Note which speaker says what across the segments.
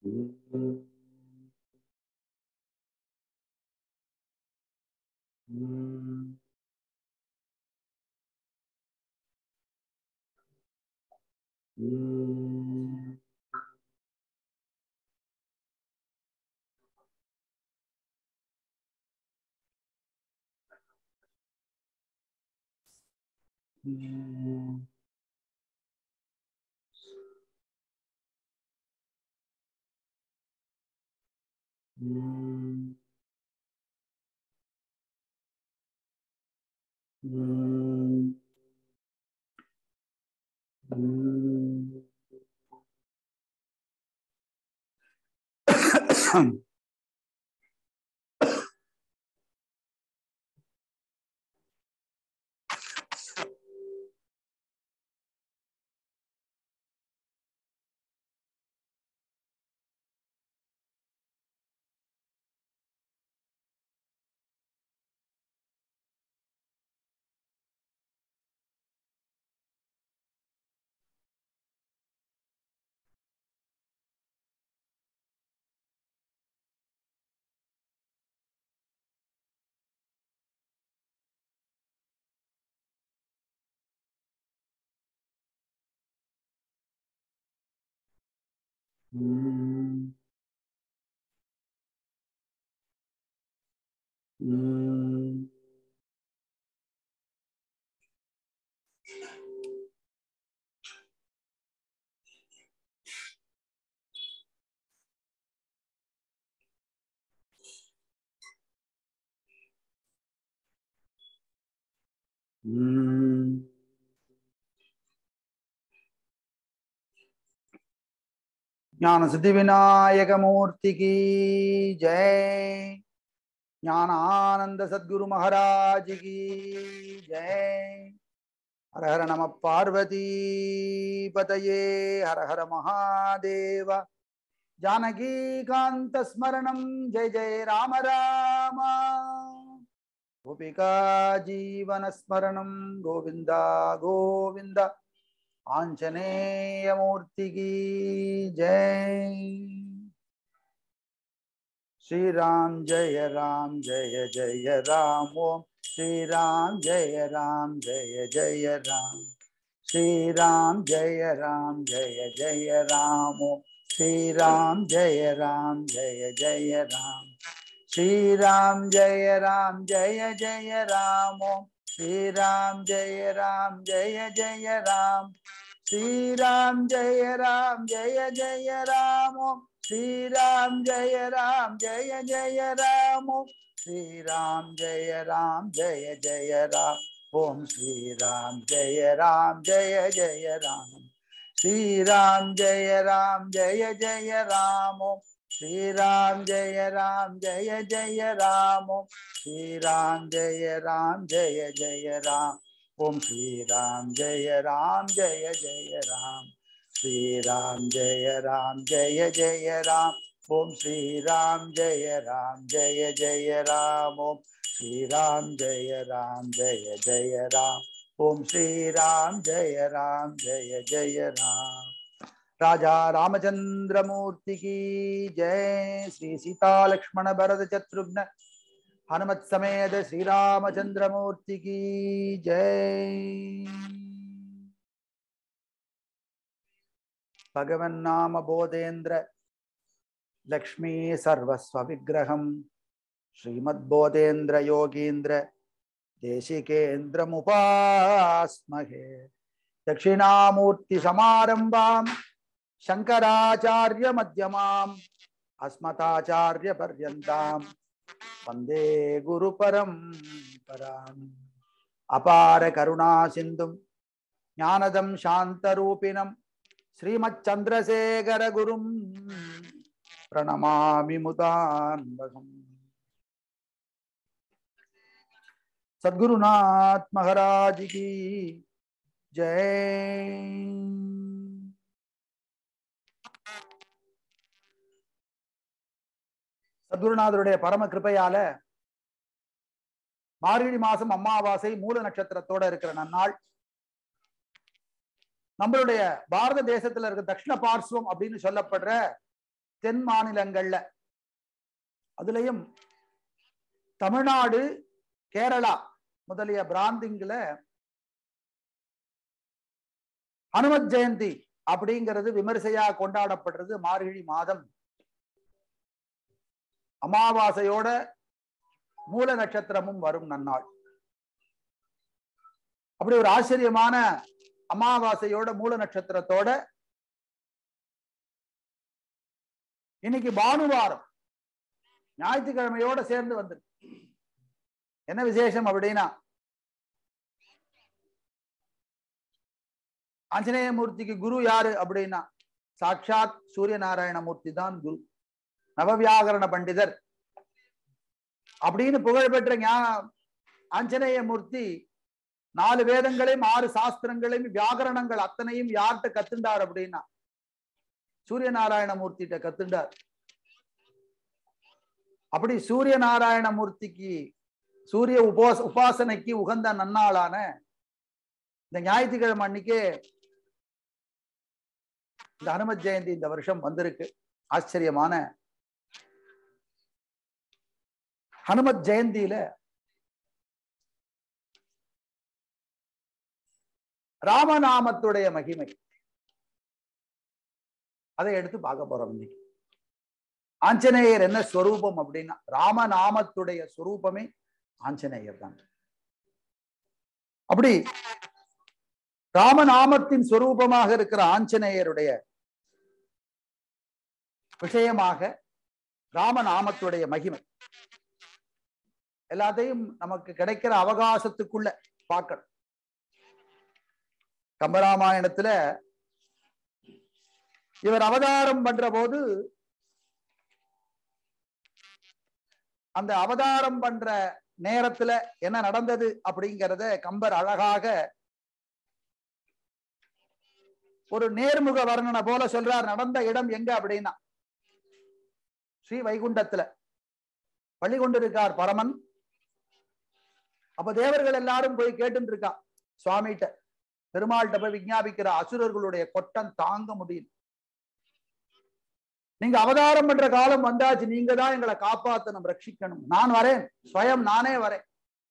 Speaker 1: ஞான சித்தி விநாயக மூர்த்திக்கு ஜெய் ஞான ஆனந்த சத்குரு மகாராஜ் கி ஜெய் ஹர ஹர நம பார்வதி பதயே ஹர ஹர மகாதேவ ஜானகி காந்த ஸ்மரணம் ஜெய ஜெய ராம ராம கோபிகா ஜீவன ஸ்மரணம் கோவிந்தா கோவிந்த आंजनेयमूर्ति की जय श्री राम जय राम जय जय राम ओम श्री राम जय राम जय जय राम श्री राम जय राम जय जय राम ओम श्री राम जय राम जय जय राम श्री राम जय राम जय जय राम ओम श्री राम जय राम जय जय राम श्री राम जय राम जय जय राम श्री राम जय राम जय जय राम श्री राम जय राम जय जय राम ओम श्री राम जय राम जय जय राम श्री राम जय राम जय जय राम श्री राम जय राम जय जय राम श्री राम जय राम जय जय राम ओम श्री राम जय राम जय जय राम श्री राम जय राम जय जय राम ओम श्री राम जय राम जय जय राम ओम श्री राम जय राम जय जय राम ओम श्री राम जय राम जय जय राम राजा रामचंद्र मूर्ति की जय श्री सीता लक्ष्मण भरत शत्रुघ्न हनुमत समेत श्री रामचंद्र मूर्ति की जय भगवन नाम बोधेन्द्र लक्ष्मी सर्वस्व विग्रहम श्रीमद्बोधेन्द्र योगीन्द्र देशिकेन्द्र मुपास्महे दक्षिणामूर्ति समारंभाम शंकराचार्य मध्यमाम अस्मताचार्य पर्यंताम वन्दे गुरुपरम्पराम् अपार करुणा सिन्धुं ज्ञानदं शान्तरूपिणं श्रीमच्चन्द्रशेखरगुरुं प्रणमामि मुदान्वहम् सद्गुरुनाथ महाराज की जय சத்குருநாதருடைய பரம கிருப்பையால மார்கழி மாசம் அமாவாசை மூல நட்சத்திரத்தோட இருக்கிற நன்னாள் நம்மளுடைய பாரத தேசத்துல இருக்க தட்சிண பார்ஸ்வம் அப்படின்னு சொல்லப்படுற தென் மாநிலங்கள்ல அதுலயும் தமிழ்நாடு கேரளா முதலிய பிராந்திங்கள ஹனுமத் ஜெயந்தி அப்படிங்கிறது விமரிசையா கொண்டாடப்படுறது மார்கழி மாதம் அமாவாசையோட மூல நட்சத்திரமும் வரும் நன்னாள் அப்படி ஒரு ஆச்சரியமான அமாவாசையோட மூல நட்சத்திரத்தோட இன்னைக்கு பானுவாரம் ஞாயிற்றுக்கிழமையோட சேர்ந்து வந்திருக்கு என்ன விசேஷம் அப்படின்னா ஆஞ்சநேய மூர்த்திக்கு குரு யாரு அப்படின்னா சாட்சாத் சூரிய நாராயண மூர்த்தி தான் குரு நவவியாகரண பண்டிதர் அப்படின்னு புகழ்பெற்ற ஞான ஆஞ்சநேய மூர்த்தி நாலு வேதங்களையும் ஆறு சாஸ்திரங்களையும் வியாகரணங்கள் அத்தனையும் யார்கிட்ட கத்துண்டார் அப்படின்னா சூரிய நாராயண மூர்த்திகிட்ட கத்துண்டார் அப்படி சூரிய நாராயண மூர்த்திக்கு சூரிய உபாச உபாசனைக்கு உகந்த நன்னாளான இந்த ஞாயிற்றுக்கிழமை அன்னைக்கே இந்த ஹனுமத் ஜெயந்தி இந்த வருஷம் வந்திருக்கு ஆச்சரியமான ஹனுமத் ஜெயந்தியில ராமநாமத்துடைய மகிமை அதை எடுத்து பார்க்க போறோம் இன்னைக்கு ஆஞ்சநேயர் என்ன ஸ்வரூபம் அப்படின்னா ராமநாமத்துடைய ஸ்வரூபமே ஆஞ்சநேயர் தான் அப்படி ராமநாமத்தின் ஸ்வரூபமாக இருக்கிற ஆஞ்சநேயருடைய விஷயமாக ராமநாமத்துடைய மகிமை எல்லாத்தையும் நமக்கு கிடைக்கிற அவகாசத்துக்குள்ள பார்க்கணும் கம்பராமாயணத்துல இவர் அவதாரம் பண்ற போது அந்த அவதாரம் பண்ற நேரத்துல என்ன நடந்தது அப்படிங்கிறத கம்பர் அழகாக ஒரு நேர்முக வர்ணனை போல சொல்றார் நடந்த இடம் எங்க அப்படின்னா ஸ்ரீ வைகுண்டத்துல பள்ளி கொண்டிருக்கார் பரமன் அப்ப தேவர்கள் எல்லாரும் போய் கேட்டு இருக்கா சுவாமிகிட்ட பெருமாள்கிட்ட போய் விஞ்ஞாபிக்கிற அசுரர்களுடைய கொட்டம் தாங்க முடியும் நீங்க அவதாரம் பண்ற காலம் வந்தாச்சு நீங்க தான் எங்களை காப்பாத்தணும் ரட்சிக்கணும் நான் வரேன் ஸ்வயம் நானே வரேன்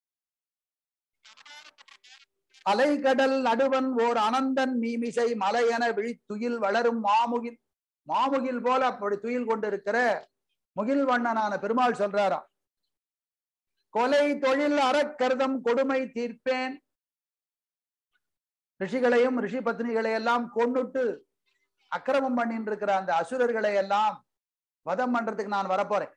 Speaker 1: அலைகடல் நடுவன் ஓர் அனந்தன் மீமிசை மலையென விழித்துயில் வளரும் மாமுகில் மாமுகில் போல அப்படி துயில் கொண்டிருக்கிற முகில் வண்ணனான பெருமாள் சொல்றாராம் கொலை தொழில் அறக்கருதம் கொடுமை தீர்ப்பேன் ரிஷிகளையும் ரிஷி பத்னிகளை எல்லாம் கொண்டுட்டு அக்கிரமம் பண்ணிட்டு இருக்கிற அந்த அசுரர்களை எல்லாம் வதம் பண்றதுக்கு நான் வரப்போறேன்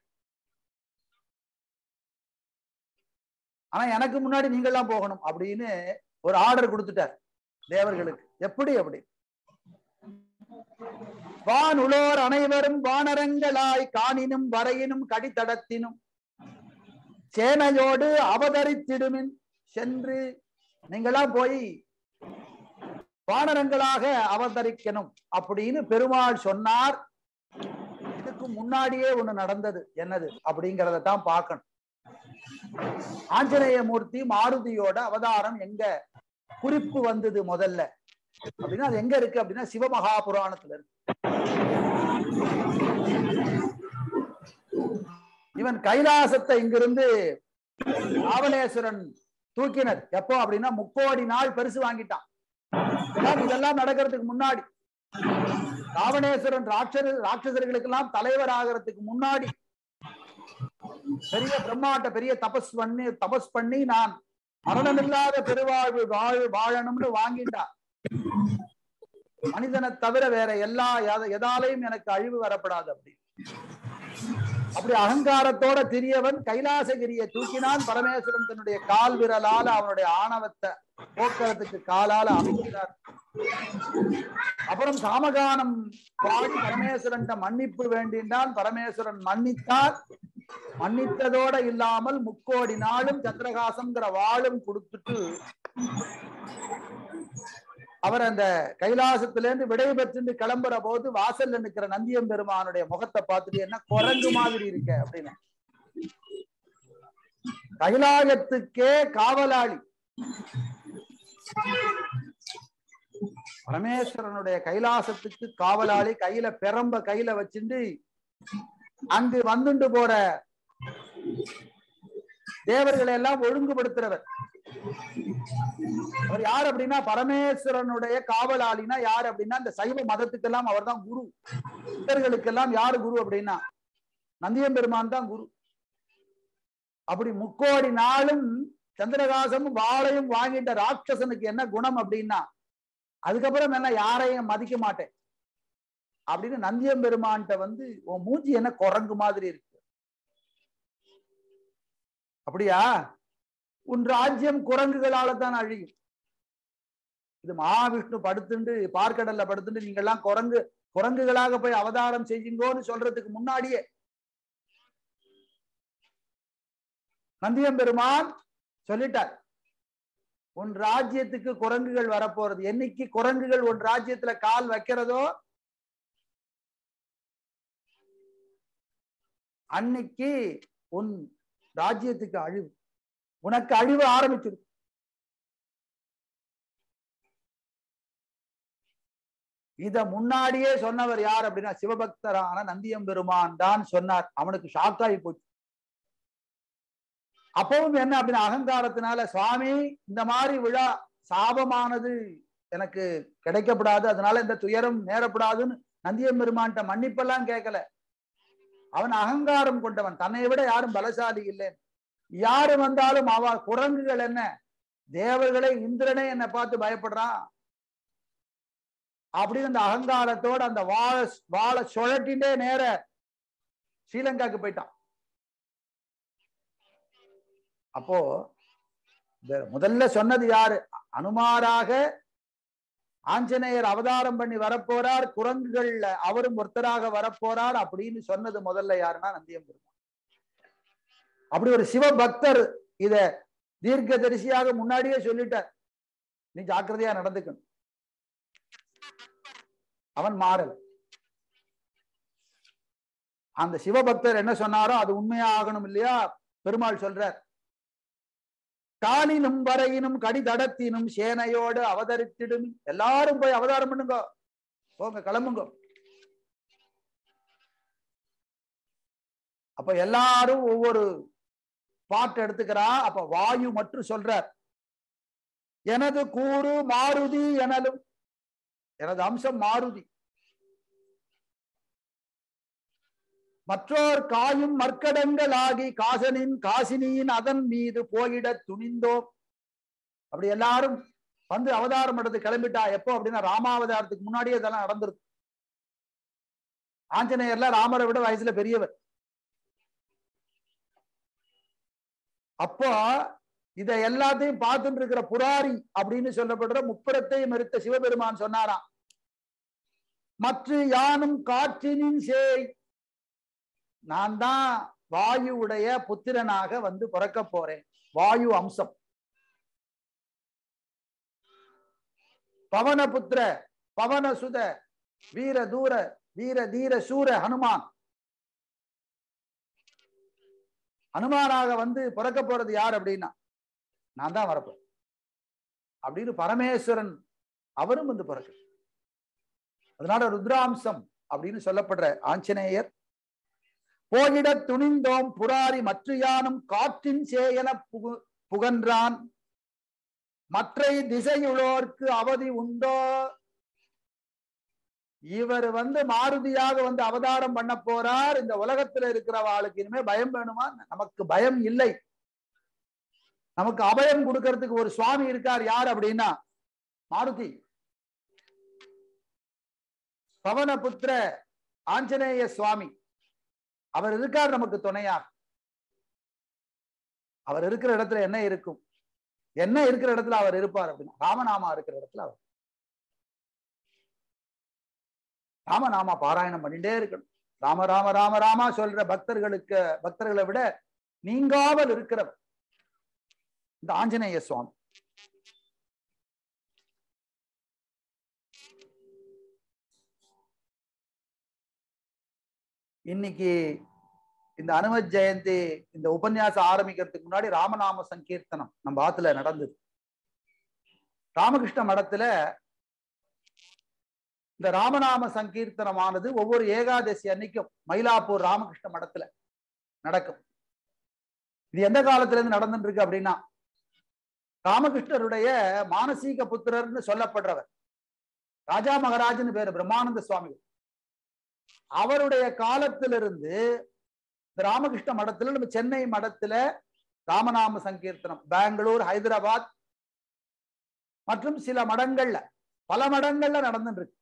Speaker 1: ஆனா எனக்கு முன்னாடி நீங்கெல்லாம் போகணும் அப்படின்னு ஒரு ஆர்டர் கொடுத்துட்டார் தேவர்களுக்கு எப்படி அப்படி வானுளோர் அனைவரும் வானரங்களாய் காணினும் வரையினும் கடித்தடத்தினும் சேனையோடு அவதரித்திடுமின் சென்று நீங்களாம் போய் வானரங்களாக அவதரிக்கணும் அப்படின்னு பெருமாள் சொன்னார் இதுக்கு முன்னாடியே ஒண்ணு நடந்தது என்னது அப்படிங்கறத தான் பார்க்கணும் ஆஞ்சநேய மூர்த்தி மாருதியோட அவதாரம் எங்க குறிப்பு வந்தது முதல்ல அப்படின்னா அது எங்க இருக்கு அப்படின்னா சிவமகா புராணத்துல இருக்கு இவன் கைலாசத்தை இங்கிருந்து ராவணேஸ்வரன் தூக்கினர் எப்போ அப்படின்னா முக்கோடி நாள் பரிசு வாங்கிட்டான் இதெல்லாம் இதெல்லாம் நடக்கிறதுக்கு முன்னாடி ராவணேஸ்வரன் ராட்சர ராட்சசர்களுக்கெல்லாம் தலைவர் ஆகிறதுக்கு முன்னாடி பெரிய பிரம்மாட்ட பெரிய தபஸ் பண்ணி தபஸ் பண்ணி நான் மரணமில்லாத பெருவாழ்வு வாழ் வாழணும்னு வாங்கிட்டா மனிதனை தவிர வேற எல்லா எத- எதாலையும் எனக்கு அழிவு வரப்படாது அப்படி அப்படி அகங்காரத்தோட திரியவன் கைலாசகிரியை தூக்கினான் பரமேஸ்வரன் தன்னுடைய கால் விரலால அவனுடைய ஆணவத்தை போக்குறதுக்கு காலால அமைக்கிறார் அப்புறம் சாமகானம் பாடி பரமேஸ்வரன் மன்னிப்பு வேண்டினான் பரமேஸ்வரன் மன்னித்தார் மன்னித்ததோட இல்லாமல் முக்கோடி நாளும் சந்திரகாசம்ங்கிற வாளும் கொடுத்துட்டு அவர் அந்த கைலாசத்திலிருந்து விடை பெற்று கிளம்புற போது வாசல்ல நிக்கிற நந்தியம் பெருமானுடைய முகத்தை பார்த்துட்டு என்ன குரங்கு மாதிரி இருக்க அப்படின்னு கைலாயத்துக்கே காவலாளி பரமேஸ்வரனுடைய கைலாசத்துக்கு காவலாளி கையில பெரம்ப கையில வச்சுட்டு அங்கு வந்துண்டு போற தேவர்களை எல்லாம் ஒழுங்குபடுத்துறவர் அவர் யார் அப்படின்னா பரமேஸ்வரனுடைய காவலாளினா யார் அப்படின்னா இந்த சைவ மதத்துக்கெல்லாம் அவர் தான் குரு சித்தர்களுக்கெல்லாம் யாரு குரு அப்படின்னா நந்தியம்பெருமான் தான் குரு அப்படி முக்கோடி நாளும் சந்திரகாசமும் வாளையும் வாங்கிட்ட ராட்சசனுக்கு என்ன குணம் அப்படின்னா அதுக்கப்புறம் என்ன யாரையும் மதிக்க மாட்டேன் அப்படின்னு நந்தியம்பெருமான்கிட்ட வந்து உன் மூஞ்சி என்ன குரங்கு மாதிரி இருக்கு அப்படியா உன் ராஜ்யம் குரங்குகளால தான் அழியும் இது மகாவிஷ்ணு படுத்துண்டு பார்க்கடல்ல படுத்துட்டு நீங்க எல்லாம் குரங்கு குரங்குகளாக போய் அவதாரம் செய்யுங்கோன்னு சொல்றதுக்கு முன்னாடியே நந்தியம்பெருமான் சொல்லிட்டார் உன் ராஜ்யத்துக்கு குரங்குகள் வரப்போறது என்னைக்கு குரங்குகள் உன் ராஜ்யத்துல கால் வைக்கிறதோ அன்னைக்கு உன் ராஜ்யத்துக்கு அழிவு உனக்கு அழிவு ஆரம்பிச்சிடும் இத முன்னாடியே சொன்னவர் யார் அப்படின்னா சிவபக்தரான நந்தியம்பெருமான் தான் சொன்னார் அவனுக்கு ஷாக் ஆகி போச்சு அப்பவும் என்ன அப்படின்னா அகங்காரத்தினால சுவாமி இந்த மாதிரி விழா சாபமானது எனக்கு கிடைக்கப்படாது அதனால இந்த துயரம் நேரப்படாதுன்னு நந்தியம்பெருமான்கிட்ட மன்னிப்பெல்லாம் கேட்கல அவன் அகங்காரம் கொண்டவன் தன்னை விட யாரும் பலசாலி இல்லை யாரு வந்தாலும் அவ குரங்குகள் என்ன தேவர்களே இந்திரனே என்னை பார்த்து பயப்படுறான் அப்படின்னு அந்த அகங்காரத்தோட அந்த வாழை வாழை சுழட்டிண்டே நேர ஸ்ரீலங்காக்கு போயிட்டான் அப்போ இந்த முதல்ல சொன்னது யாரு அனுமாராக ஆஞ்சநேயர் அவதாரம் பண்ணி வரப்போறார் குரங்குகள்ல அவரும் ஒருத்தராக வரப்போறார் அப்படின்னு சொன்னது முதல்ல யாருன்னா நந்தியம்பெருமான் அப்படி ஒரு சிவபக்தர் இத தீர்க்கதரிசியாக முன்னாடியே சொல்லிட்டார் நீ ஜாக்கிரதையா நடந்துக்கணும் அவன் மாறல் அந்த சிவபக்தர் என்ன சொன்னாரோ அது உண்மையா ஆகணும் இல்லையா பெருமாள் சொல்றார் காலினும் வரையினும் கடிதடத்தினும் சேனையோடு அவதரித்திடும் எல்லாரும் போய் அவதாரம் பண்ணுங்க போங்க கிளம்புங்க அப்ப எல்லாரும் ஒவ்வொரு பாட்டு எடுத்துக்கிறா அப்ப வாயு மற்றும் சொல்றார் எனது கூறு மாருதி எனலும் எனது அம்சம் மாருதி மற்றோர் காயும் மர்க்கடங்களாகி காசனின் காசினியின் அதன் மீது போயிட துணிந்தோம் அப்படி எல்லாரும் வந்து அவதாரம் எடுத்து கிளம்பிட்டா எப்போ அப்படின்னா ராமாவதாரத்துக்கு முன்னாடியே இதெல்லாம் நடந்திருக்கு ஆஞ்சநேயர்ல ராமரை விட வயசுல பெரியவர் அப்போ இத எல்லாத்தையும் பார்த்துட்டு இருக்கிற புராரி அப்படின்னு சொல்லப்படுற முப்புறத்தையும் மறுத்த சிவபெருமான் சொன்னாராம் மற்ற யானும் காற்றினின் சேய் நான் தான் வாயுவுடைய புத்திரனாக வந்து பிறக்க போறேன் வாயு அம்சம் பவனபுத்திர பவனசுத வீர தூர வீர தீர சூர ஹனுமான் ஹனுமானாக வந்து பிறக்க போறது யார் அப்படின்னா நான் தான் வரப்போறேன் அப்படின்னு பரமேஸ்வரன் அவரும் வந்து பிறக்க அதனால ருத்ராம்சம் அப்படின்னு சொல்லப்படுற ஆஞ்சநேயர் போயிட துணிந்தோம் புராரி மற்ற யானும் காற்றின் சேயன புகு புகன்றான் மற்ற திசையுள்ளோர்க்கு அவதி உண்டோ இவர் வந்து மாருதியாக வந்து அவதாரம் பண்ண போறார் இந்த உலகத்துல இருக்கிறவாளுக்கு இனிமே பயம் வேணுமா நமக்கு பயம் இல்லை நமக்கு அபயம் கொடுக்கறதுக்கு ஒரு சுவாமி இருக்கார் யார் அப்படின்னா மாருதி பவனபுத்திர ஆஞ்சநேய சுவாமி அவர் இருக்கார் நமக்கு துணையாக அவர் இருக்கிற இடத்துல என்ன இருக்கும் என்ன இருக்கிற இடத்துல அவர் இருப்பார் அப்படின்னா ராமநாமா இருக்கிற இடத்துல அவர் ராமநாமா பாராயணம் பண்ணிட்டே இருக்கணும் ராம ராம ராம ராமா சொல்ற பக்தர்களுக்கு பக்தர்களை விட நீங்காமல் இருக்கிறவர் இந்த ஆஞ்சநேய சுவாமி இன்னைக்கு இந்த அனுமத் ஜெயந்தி இந்த உபன்யாசம் ஆரம்பிக்கிறதுக்கு முன்னாடி ராமநாம சங்கீர்த்தனம் நம்ம ஆத்துல நடந்தது ராமகிருஷ்ண மடத்துல இந்த ராமநாம சங்கீர்த்தனமானது ஒவ்வொரு ஏகாதசி அன்னைக்கும் மயிலாப்பூர் ராமகிருஷ்ண மடத்துல நடக்கும் இது எந்த காலத்துல இருந்து நடந்துட்டு இருக்கு அப்படின்னா ராமகிருஷ்ணருடைய மானசீக புத்திரர்னு சொல்லப்படுறவர் ராஜா மகராஜன் பேரு பிரம்மானந்த சுவாமி அவருடைய காலத்திலிருந்து இந்த ராமகிருஷ்ண மடத்துல நம்ம சென்னை மடத்துல ராமநாம சங்கீர்த்தனம் பெங்களூர் ஹைதராபாத் மற்றும் சில மடங்கள்ல பல மடங்கள்ல நடந்துட்டு இருக்கு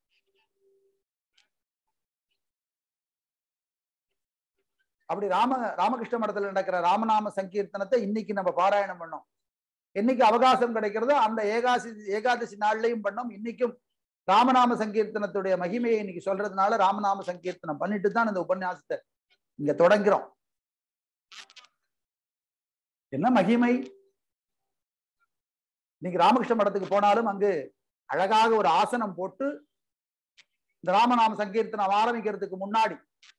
Speaker 1: அப்படி ராம ராமகிருஷ்ண மடத்துல நடக்கிற ராமநாம சங்கீர்த்தனத்தை இன்னைக்கு நம்ம பாராயணம் பண்ணோம் என்னைக்கு அவகாசம் கிடைக்கிறதோ அந்த ஏகாசி ஏகாதசி நாள்லயும் பண்ணோம் இன்னைக்கும் ராமநாம சங்கீர்த்தனத்துடைய மகிமையை இன்னைக்கு சொல்றதுனால ராமநாம சங்கீர்த்தனம் பண்ணிட்டு தான் இந்த உபன்யாசத்தை இங்க தொடங்குறோம் என்ன மகிமை இன்னைக்கு ராமகிருஷ்ண மடத்துக்கு போனாலும் அங்கு அழகாக ஒரு ஆசனம் போட்டு இந்த ராமநாம சங்கீர்த்தனம் ஆரம்பிக்கிறதுக்கு முன்னாடி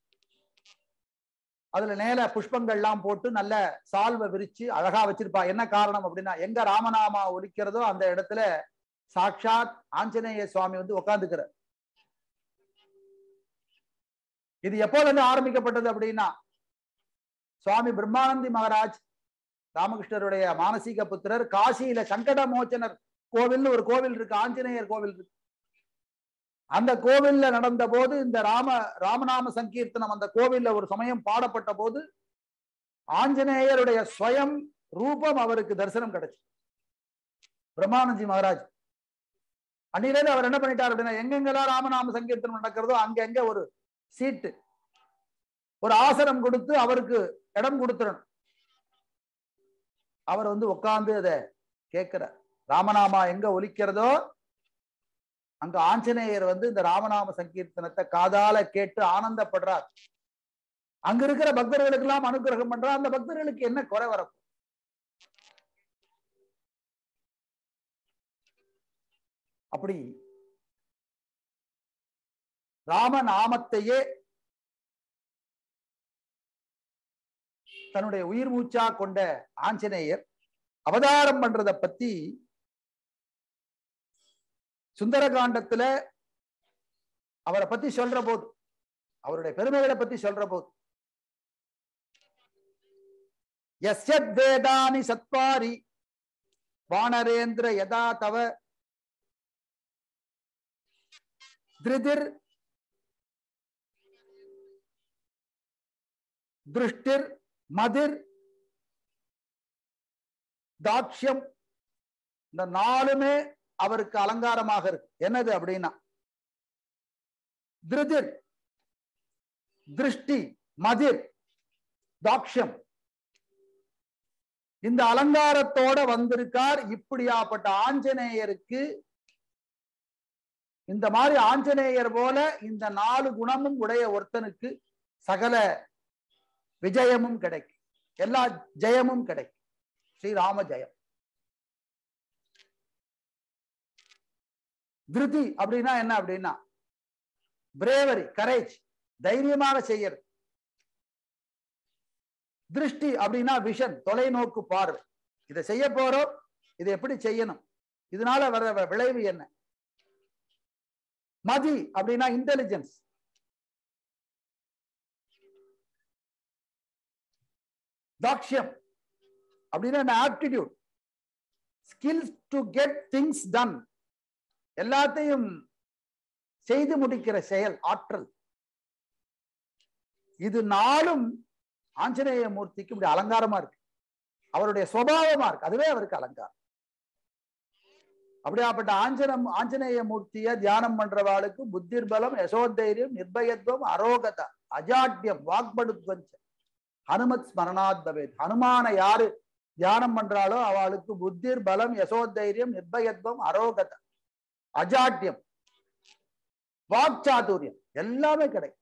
Speaker 1: அதுல நேல புஷ்பங்கள்லாம் போட்டு நல்ல சால்வை விரிச்சு அழகா வச்சிருப்பா என்ன காரணம் அப்படின்னா எங்க ராமநாமா ஒலிக்கிறதோ அந்த இடத்துல சாட்சாத் ஆஞ்சநேய சுவாமி வந்து உட்காந்துக்கிறார் இது எப்போதுல இருந்து ஆரம்பிக்கப்பட்டது அப்படின்னா சுவாமி பிரம்மானந்தி மகாராஜ் ராமகிருஷ்ணருடைய மானசீக புத்திரர் காசியில சங்கட மோச்சனர் கோவில்னு ஒரு கோவில் இருக்கு ஆஞ்சநேயர் கோவில் இருக்கு அந்த கோவில்ல நடந்த போது இந்த ராம ராமநாம சங்கீர்த்தனம் அந்த கோவில்ல ஒரு சமயம் பாடப்பட்ட போது ஆஞ்சநேயருடைய ஸ்வயம் ரூபம் அவருக்கு தரிசனம் கிடைச்சு பிரம்மானந்தி மகாராஜ் அன்னிலேருந்து அவர் என்ன பண்ணிட்டார் அப்படின்னா எங்கெங்கெல்லாம் ராமநாம சங்கீர்த்தனம் நடக்கிறதோ அங்கங்க ஒரு சீட்டு ஒரு ஆசனம் கொடுத்து அவருக்கு இடம் கொடுத்துடணும் அவர் வந்து உட்கார்ந்து அதை கேட்கிற ராமநாமா எங்க ஒலிக்கிறதோ அங்க ஆஞ்சநேயர் வந்து இந்த ராமநாம சங்கீர்த்தனத்தை காதால கேட்டு ஆனந்தப்படுறார் அங்க இருக்கிற பக்தர்களுக்கு எல்லாம் அனுகிரகம் பண்றார் அந்த பக்தர்களுக்கு என்ன குறை வர அப்படி ராமநாமத்தையே தன்னுடைய உயிர் மூச்சா கொண்ட ஆஞ்சநேயர் அவதாரம் பண்றத பத்தி சுந்தரகாண்டத்துல அவரை பத்தி சொல்ற போது அவருடைய பெருமைகளை பத்தி சொல்ற போது எஸ்யத் வேதானி சத்வாரி வானரேந்திர யதா தவ திருதிர் திருஷ்டிர் மதிர் தாட்சியம் இந்த நாலுமே அவருக்கு அலங்காரமாக இருக்கு என்னது அப்படின்னா திருதிர் திருஷ்டி மதிர் தாக்ஷம் இந்த அலங்காரத்தோட வந்திருக்கார் இப்படியாப்பட்ட ஆஞ்சநேயருக்கு இந்த மாதிரி ஆஞ்சநேயர் போல இந்த நாலு குணமும் உடைய ஒருத்தனுக்கு சகல விஜயமும் கிடைக்கும் எல்லா ஜெயமும் கிடைக்கும் ஸ்ரீராம ஜெயம் திருதி அப்படின்னா என்ன அப்படின்னா பிரேவரி கரேஜ் தைரியமாக செய்யறது திருஷ்டி அப்படின்னா விஷன் தொலைநோக்கு பார்வை இதை செய்ய போறோம் இதை எப்படி செய்யணும் இதனால வர விளைவு என்ன மதி அப்படின்னா இன்டெலிஜென்ஸ் தாக்ஷியம் அப்படின்னா aptitude skills to get things done எல்லாத்தையும் செய்து முடிக்கிற செயல் ஆற்றல் இது நாளும் ஆஞ்சநேய மூர்த்திக்கு இப்படி அலங்காரமா இருக்கு அவருடைய சுவாவமா இருக்கு அதுவே அவருக்கு அலங்காரம் அப்படியாப்பட்ட ஆஞ்சனம் ஆஞ்சநேய மூர்த்திய தியானம் பண்றவாளுக்கு புத்திர் பலம் யசோதைரியம் நிர்பயத்துவம் அரோகதா அஜாட்யம் வாக்படுத்வஞ்ச ஹனுமத் ஸ்மரணாத் பவேத் ஹனுமான யாரு தியானம் பண்றாளோ அவளுக்கு புத்திர் பலம் யசோதைரியம் நிர்பயத்துவம் அரோகதா அஜாட்யம் வாக்சாதுரியம் எல்லாமே கிடைக்கும்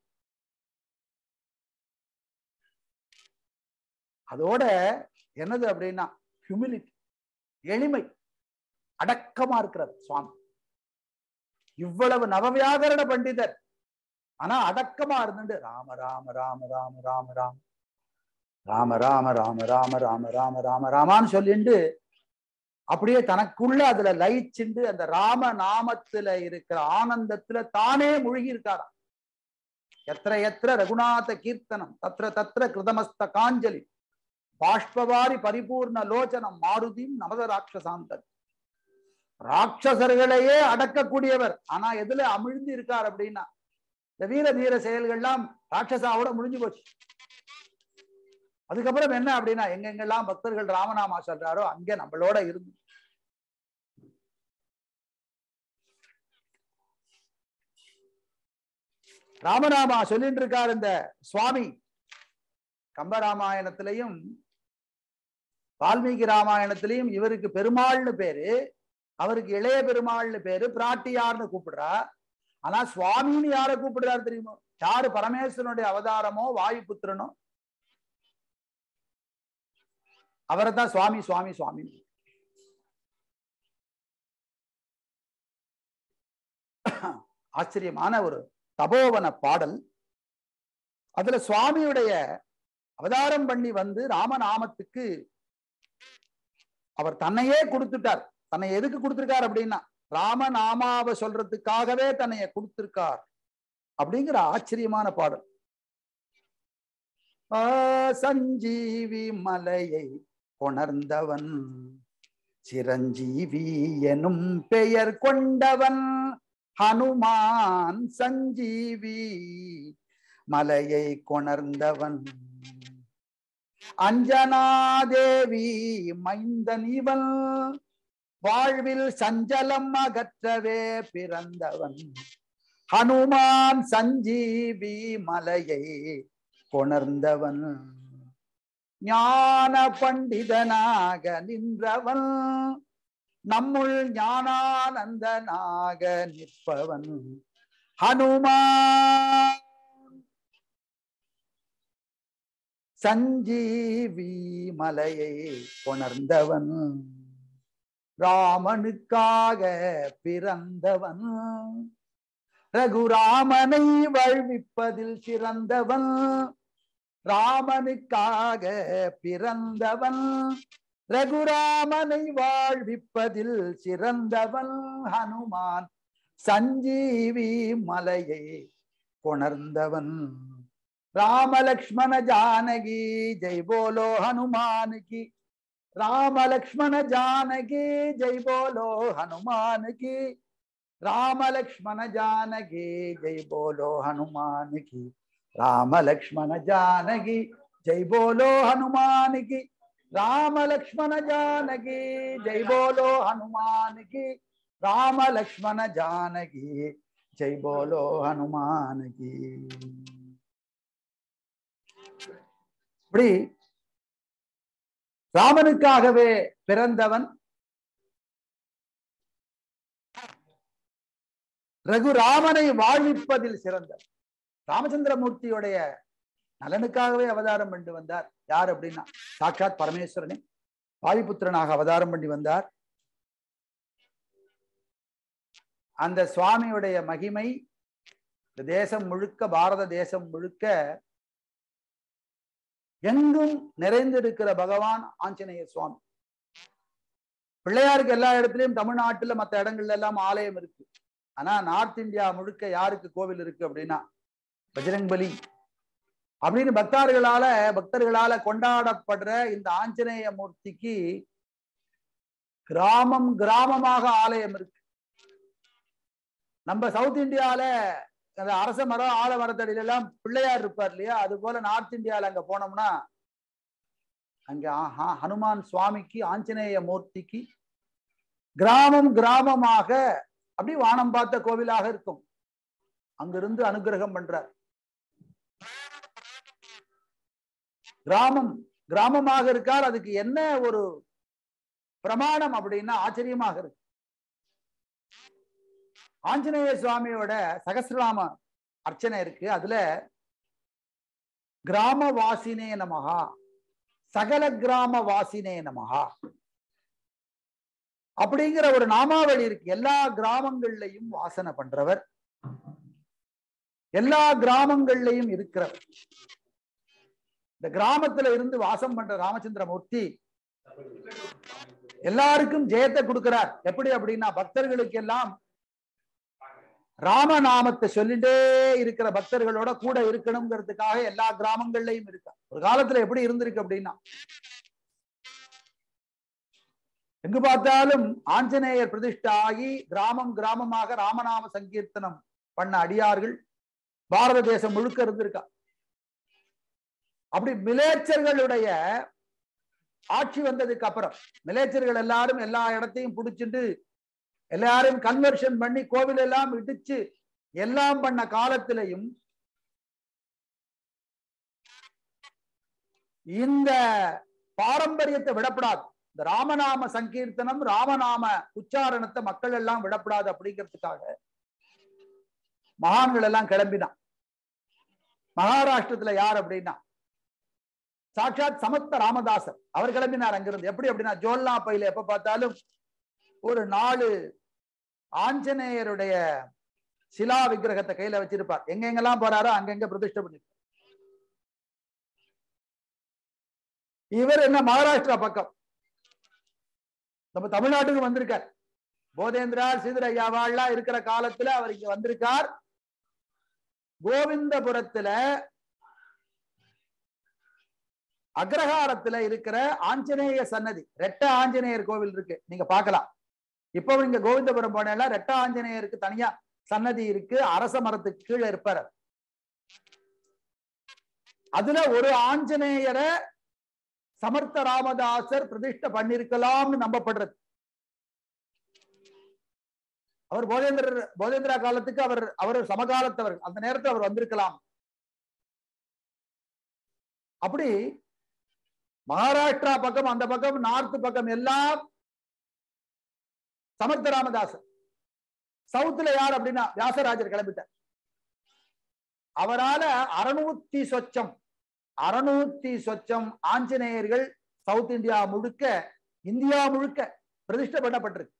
Speaker 1: அதோட என்னது அப்படின்னா ஹியூமிலிட்டி எளிமை அடக்கமா இருக்கிறது சுவாமி இவ்வளவு நவவியாகரண பண்டிதர் ஆனா அடக்கமா இருந்துட்டு ராம ராம ராம ராம ராம ராம ராம ராம ராம ராம ராம ராம ராம ராமான்னு சொல்லிட்டு அப்படியே தனக்குள்ள அதுல லயிச்சுண்டு அந்த ராம நாமத்துல இருக்கிற ஆனந்தத்துல தானே முழுகி இருக்காராம் எத்திர எத்திர ரகுநாத கீர்த்தனம் தத்ர தத்ர கிருதமஸ்த காஞ்சலி பாஷ்பவாரி பரிபூர்ண லோச்சனம் மாருதியும் நமத ராட்சசாந்தன் ராட்சசர்களையே அடக்கக்கூடியவர் ஆனா எதுல அமிழ்ந்து இருக்கார் அப்படின்னா இந்த வீர தீர செயல்கள்லாம் ராட்சசாவோட முடிஞ்சு போச்சு அதுக்கப்புறம் என்ன அப்படின்னா எங்கெங்கெல்லாம் பக்தர்கள் ராமநாமா சொல்றாரோ அங்கே நம்மளோட இருந்து ராமநாமா சொல்லிட்டு இருக்கார் இந்த சுவாமி கம்பராமாயணத்திலையும் வால்மீகி ராமாயணத்திலையும் இவருக்கு பெருமாள்னு பேரு அவருக்கு இளைய பெருமாள்னு பேரு பிராட்டியார்னு கூப்பிடுறா ஆனா சுவாமின்னு யார கூப்பிடுறாரு தெரியுமோ யாரு பரமேஸ்வரனுடைய அவதாரமோ வாயுபுத்திரனோ அவரை தான் சுவாமி சுவாமி சுவாமி ஆச்சரியமான ஒரு தபோவன பாடல் அதுல சுவாமியுடைய அவதாரம் பண்ணி வந்து ராமநாமத்துக்கு அவர் தன்னையே கொடுத்துட்டார் தன்னை எதுக்கு கொடுத்திருக்கார் அப்படின்னா ராமநாமாவை சொல்றதுக்காகவே தன்னைய கொடுத்திருக்கார் அப்படிங்கிற ஆச்சரியமான பாடல் ஆ, சஞ்சீவி மலையை கொணர்ந்தவன் சிரஞ்சீவி எனும் பெயர் கொண்டவன் ஹனுமான் சஞ்சீவி மலையை கொணர்ந்தவன் அஞ்சனாதேவி மைந்தன் இவன் வாழ்வில் சஞ்சலம் அகற்றவே பிறந்தவன் ஹனுமான் சஞ்சீவி மலையை கொணர்ந்தவன் ஞான பண்டிதனாக நின்றவன் நம்முள் ஞானானந்தனாக நிற்பவன் ஹனுமான் சஞ்சீவி மலையை கொணர்ந்தவன் ராமனுக்காக பிறந்தவன் ரகுராமனை வாழ்விப்பதில் சிறந்தவன் ராமனுக்காக பிறந்தவன் ரகுராமனை வாழ்விப்பதில் சிறந்தவன் ஹனுமான் சஞ்சீவி மலையை கொணர்ந்தவன் ராம லக்ஷ்மண ஜானகி ஜெய் போலோ ஹனுமான் கி ராம லக்ஷ்மண ஜானகி ஜெய் போலோ ஹனுமான் கி ராம லக்ஷ்மண ஜானகி ஜெய் போலோ ஹனுமான் கி ராம லக்ஷ்மண ஜானகி ஜெய் போலோ ஹனுமான் கி ராம லக்ஷ்மண ஜானகி ஜெய் போலோ ஹனுமான் கி ராம லக்ஷ்மண ஜானகி ஜெய் போலோ ஹனுமான் கி இப்படி ராமனுக்காகவே பிறந்தவன் ரகுராமனை வாழ்விப்பதில் சிறந்தவன் ராமச்சந்திரமூர்த்தியுடைய நலனுக்காகவே அவதாரம் பண்ணி வந்தார் யார் அப்படின்னா சாட்சாத் பரமேஸ்வரனே வாயுபுத்திரனாக அவதாரம் பண்ணி வந்தார் அந்த சுவாமியுடைய மகிமை இந்த தேசம் முழுக்க பாரத தேசம் முழுக்க எங்கும் நிறைந்திருக்கிற பகவான் ஆஞ்சநேய சுவாமி பிள்ளையாருக்கு எல்லா இடத்துலயும் தமிழ்நாட்டுல மத்த இடங்கள்ல எல்லாம் ஆலயம் இருக்கு ஆனா நார்த் இந்தியா முழுக்க யாருக்கு கோவில் இருக்கு அப்படின்னா பஜரங்பலி அப்படின்னு பக்தர்களால பக்தர்களால கொண்டாடப்படுற இந்த ஆஞ்சநேய மூர்த்திக்கு கிராமம் கிராமமாக ஆலயம் இருக்கு நம்ம சவுத் இந்தியால அந்த அரச மரம் ஆல மரத்தடியில எல்லாம் பிள்ளையார் இருப்பார் இல்லையா அது போல நார்த் இந்தியால அங்க போனோம்னா அங்க ஆஹா ஹனுமான் சுவாமிக்கு ஆஞ்சநேய மூர்த்திக்கு கிராமம் கிராமமாக அப்படி வானம் பார்த்த கோவிலாக இருக்கும் அங்கிருந்து அனுகிரகம் பண்றார் கிராமம் கிராமமாக இருக்கார் அதுக்கு என்ன ஒரு பிரமாணம் அப்படின்னா ஆச்சரியமாக இருக்கு ஆஞ்சநேய சுவாமியோட சகசிரநாம அர்ச்சனை இருக்கு அதுல கிராம வாசினே நமகா சகல கிராம வாசினே நமகா அப்படிங்கிற ஒரு நாமாவளி இருக்கு எல்லா கிராமங்கள்லையும் வாசனை பண்றவர் எல்லா கிராமங்கள்லையும் இருக்கிறவர் இந்த கிராமத்துல இருந்து வாசம் பண்ற ராமச்சந்திர மூர்த்தி எல்லாருக்கும் ஜெயத்தை கொடுக்கிறார் எப்படி அப்படின்னா பக்தர்களுக்கு எல்லாம் ராமநாமத்தை சொல்லிட்டே இருக்கிற பக்தர்களோட கூட இருக்கணுங்கிறதுக்காக எல்லா கிராமங்கள்லயும் இருக்கா ஒரு காலத்துல எப்படி இருந்திருக்கு அப்படின்னா எங்கு பார்த்தாலும் ஆஞ்சநேயர் பிரதிஷ்டை ஆகி கிராமம் கிராமமாக ராமநாம சங்கீர்த்தனம் பண்ண அடியார்கள் பாரத தேசம் முழுக்க இருந்திருக்கா அப்படி மிலேச்சர்களுடைய ஆட்சி வந்ததுக்கு அப்புறம் மிலேச்சர்கள் எல்லாரும் எல்லா இடத்தையும் புடிச்சிட்டு எல்லாரும் கன்வர்ஷன் பண்ணி கோவில் எல்லாம் இடிச்சு எல்லாம் பண்ண காலத்திலையும் இந்த பாரம்பரியத்தை விடப்படாது இந்த ராமநாம சங்கீர்த்தனம் ராமநாம உச்சாரணத்தை மக்கள் எல்லாம் விடப்படாது அப்படிங்கிறதுக்காக மகான்கள் எல்லாம் கிளம்பினான் மகாராஷ்டிரத்துல யார் அப்படின்னா சாட்சாத் சமத்த ராமதாசர் அவர் கிளம்பினார் அங்கிருந்து எப்படி அப்படின்னா ஜோல்னா பையில எப்ப பார்த்தாலும் ஒரு நாலு ஆஞ்சநேயருடைய சிலா விக்கிரகத்தை கையில வச்சிருப்பார் எங்க எங்கெல்லாம் போறாரோ அங்கங்க பிரதிஷ்டை பண்ணி இவர் என்ன மகாராஷ்டிரா பக்கம் நம்ம தமிழ்நாட்டுக்கு வந்திருக்கார் போதேந்திரா சீதரையாவாள்லாம் இருக்கிற காலத்துல அவர் இங்க வந்திருக்கார் கோவிந்தபுரத்துல அக்ரஹாரத்துல இருக்கிற ஆஞ்சநேய சன்னதி ரெட்ட ஆஞ்சநேயர் கோவில் இருக்கு நீங்க பார்க்கலாம் இப்போ இங்க கோவிந்தபுரம் போனா ரெட்ட ஆஞ்சநேயருக்கு தனியா சன்னதி இருக்கு அரச மரத்துக்கு கீழே இருப்பார் அதுல ஒரு ஆஞ்சநேயரை சமர்த்த ராமதாசர் பிரதிஷ்டை பண்ணிருக்கலாம்னு நம்பப்படுறது அவர் போதேந்திரர் போதேந்திரா காலத்துக்கு அவர் அவர் சமகாலத்தவர் அந்த நேரத்தில் அவர் வந்திருக்கலாம் அப்படி மகாராஷ்டிரா பக்கம் அந்த பக்கம் நார்த் பக்கம் எல்லாம் சமர்த்த ராமதாசர் சவுத்துல யார் அப்படின்னா வியாசராஜர் கிளம்பிட்டார் அவரால அறுநூத்தி சொச்சம் அறுநூத்தி சொச்சம் ஆஞ்சநேயர்கள் சவுத் இந்தியா முழுக்க இந்தியா முழுக்க பிரதிஷ்டை பண்ணப்பட்டிருக்கு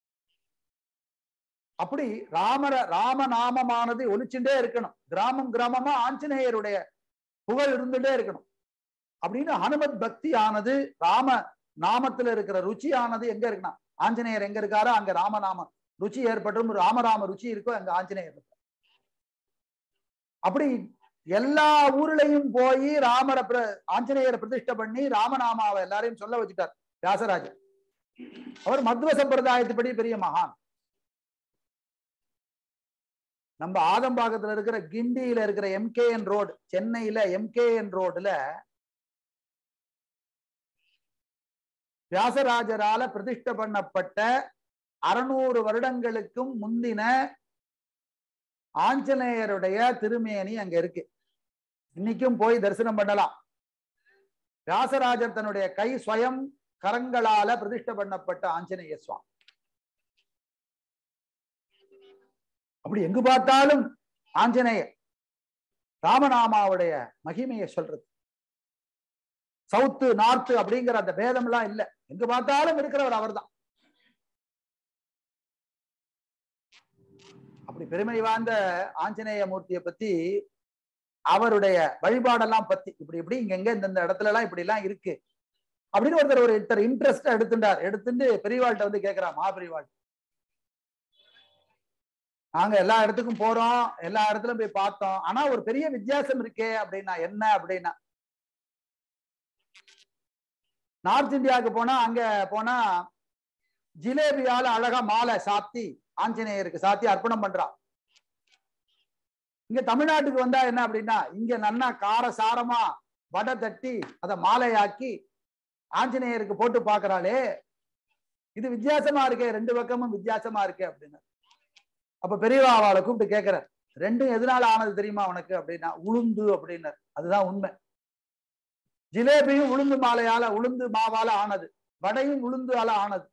Speaker 1: அப்படி ராமர ராமநாமமானது ஒலிச்சுட்டே இருக்கணும் கிராமம் கிராமமா ஆஞ்சநேயருடைய புகழ் இருந்துட்டே இருக்கணும் அப்படின்னு ஹனுமத் பக்தி ஆனது ராம நாமத்துல இருக்கிற ருச்சி ஆனது எங்க இருக்குன்னா ஆஞ்சநேயர் எங்க இருக்காரோ அங்க ராமநாம ருச்சி ஏற்பட்டும் ராமராம ருச்சி இருக்கோ அங்க ஆஞ்சநேயர் இருக்கார் அப்படி எல்லா ஊர்லயும் போய் ராமரை ஆஞ்சநேயரை பிரதிஷ்டை பண்ணி ராமநாமாவை எல்லாரையும் சொல்ல வச்சுட்டார் வியாசராஜர் அவர் மத்வ சம்பிரதாயத்துப்படி பெரிய மகான் நம்ம ஆதம்பாக்கத்துல இருக்கிற கிண்டியில இருக்கிற எம்கேஎன் ரோடு சென்னையில எம்கேஎன் ரோடுல வியாசராஜரால பிரதிஷ்டை பண்ணப்பட்ட அறுநூறு வருடங்களுக்கும் முந்தின ஆஞ்சநேயருடைய திருமேனி அங்க இருக்கு இன்னைக்கும் போய் தரிசனம் பண்ணலாம் வியாசராஜர் தன்னுடைய கை ஸ்வயம் கரங்களால பிரதிஷ்டை பண்ணப்பட்ட ஆஞ்சநேய சுவாமி அப்படி எங்கு பார்த்தாலும் ஆஞ்சநேயர் ராமநாமாவுடைய மகிமையை சொல்றது சவுத்து நார்த்து அப்படிங்கிற அந்த பேதம் எல்லாம் இல்ல எங்கு பார்த்தாலும் இருக்கிறவர் அவர்தான் அப்படி பெருமை வாய்ந்த ஆஞ்சநேய மூர்த்தியை பத்தி அவருடைய வழிபாடெல்லாம் பத்தி இப்படி இப்படி இங்க எங்க இந்த இடத்துல எல்லாம் இப்படி எல்லாம் இருக்கு அப்படின்னு ஒருத்தர் ஒரு ஒருத்தர் இன்ட்ரெஸ்ட் எடுத்துட்டார் எடுத்துட்டு பெரியவாள்கிட்ட வந்து கேட்கிறா மகாபெரிவாள் நாங்க எல்லா இடத்துக்கும் போறோம் எல்லா இடத்துலயும் போய் பார்த்தோம் ஆனா ஒரு பெரிய வித்தியாசம் இருக்கே அப்படின்னா என்ன அப்படின்னா நார்த் இந்தியாவுக்கு போனா அங்க போனா ஜிலேபியால அழகா மாலை சாத்தி ஆஞ்சநேயருக்கு சாத்தி அர்ப்பணம் பண்றான் இங்க தமிழ்நாட்டுக்கு வந்தா என்ன அப்படின்னா இங்க நன்னா கார சாரமா வடை தட்டி அதை மாலையாக்கி ஆஞ்சநேயருக்கு போட்டு பாக்குறாளே இது வித்தியாசமா இருக்கே ரெண்டு பக்கமும் வித்தியாசமா இருக்கே அப்படின்னு அப்ப பெரியவா அவளை கூப்பிட்டு கேட்கிற ரெண்டும் எதனால ஆனது தெரியுமா உனக்கு அப்படின்னா உளுந்து அப்படின்னார் அதுதான் உண்மை ஜிலேபியும் உளுந்து மாலையால உளுந்து மாவால ஆனது வடையும் உளுந்தால ஆனது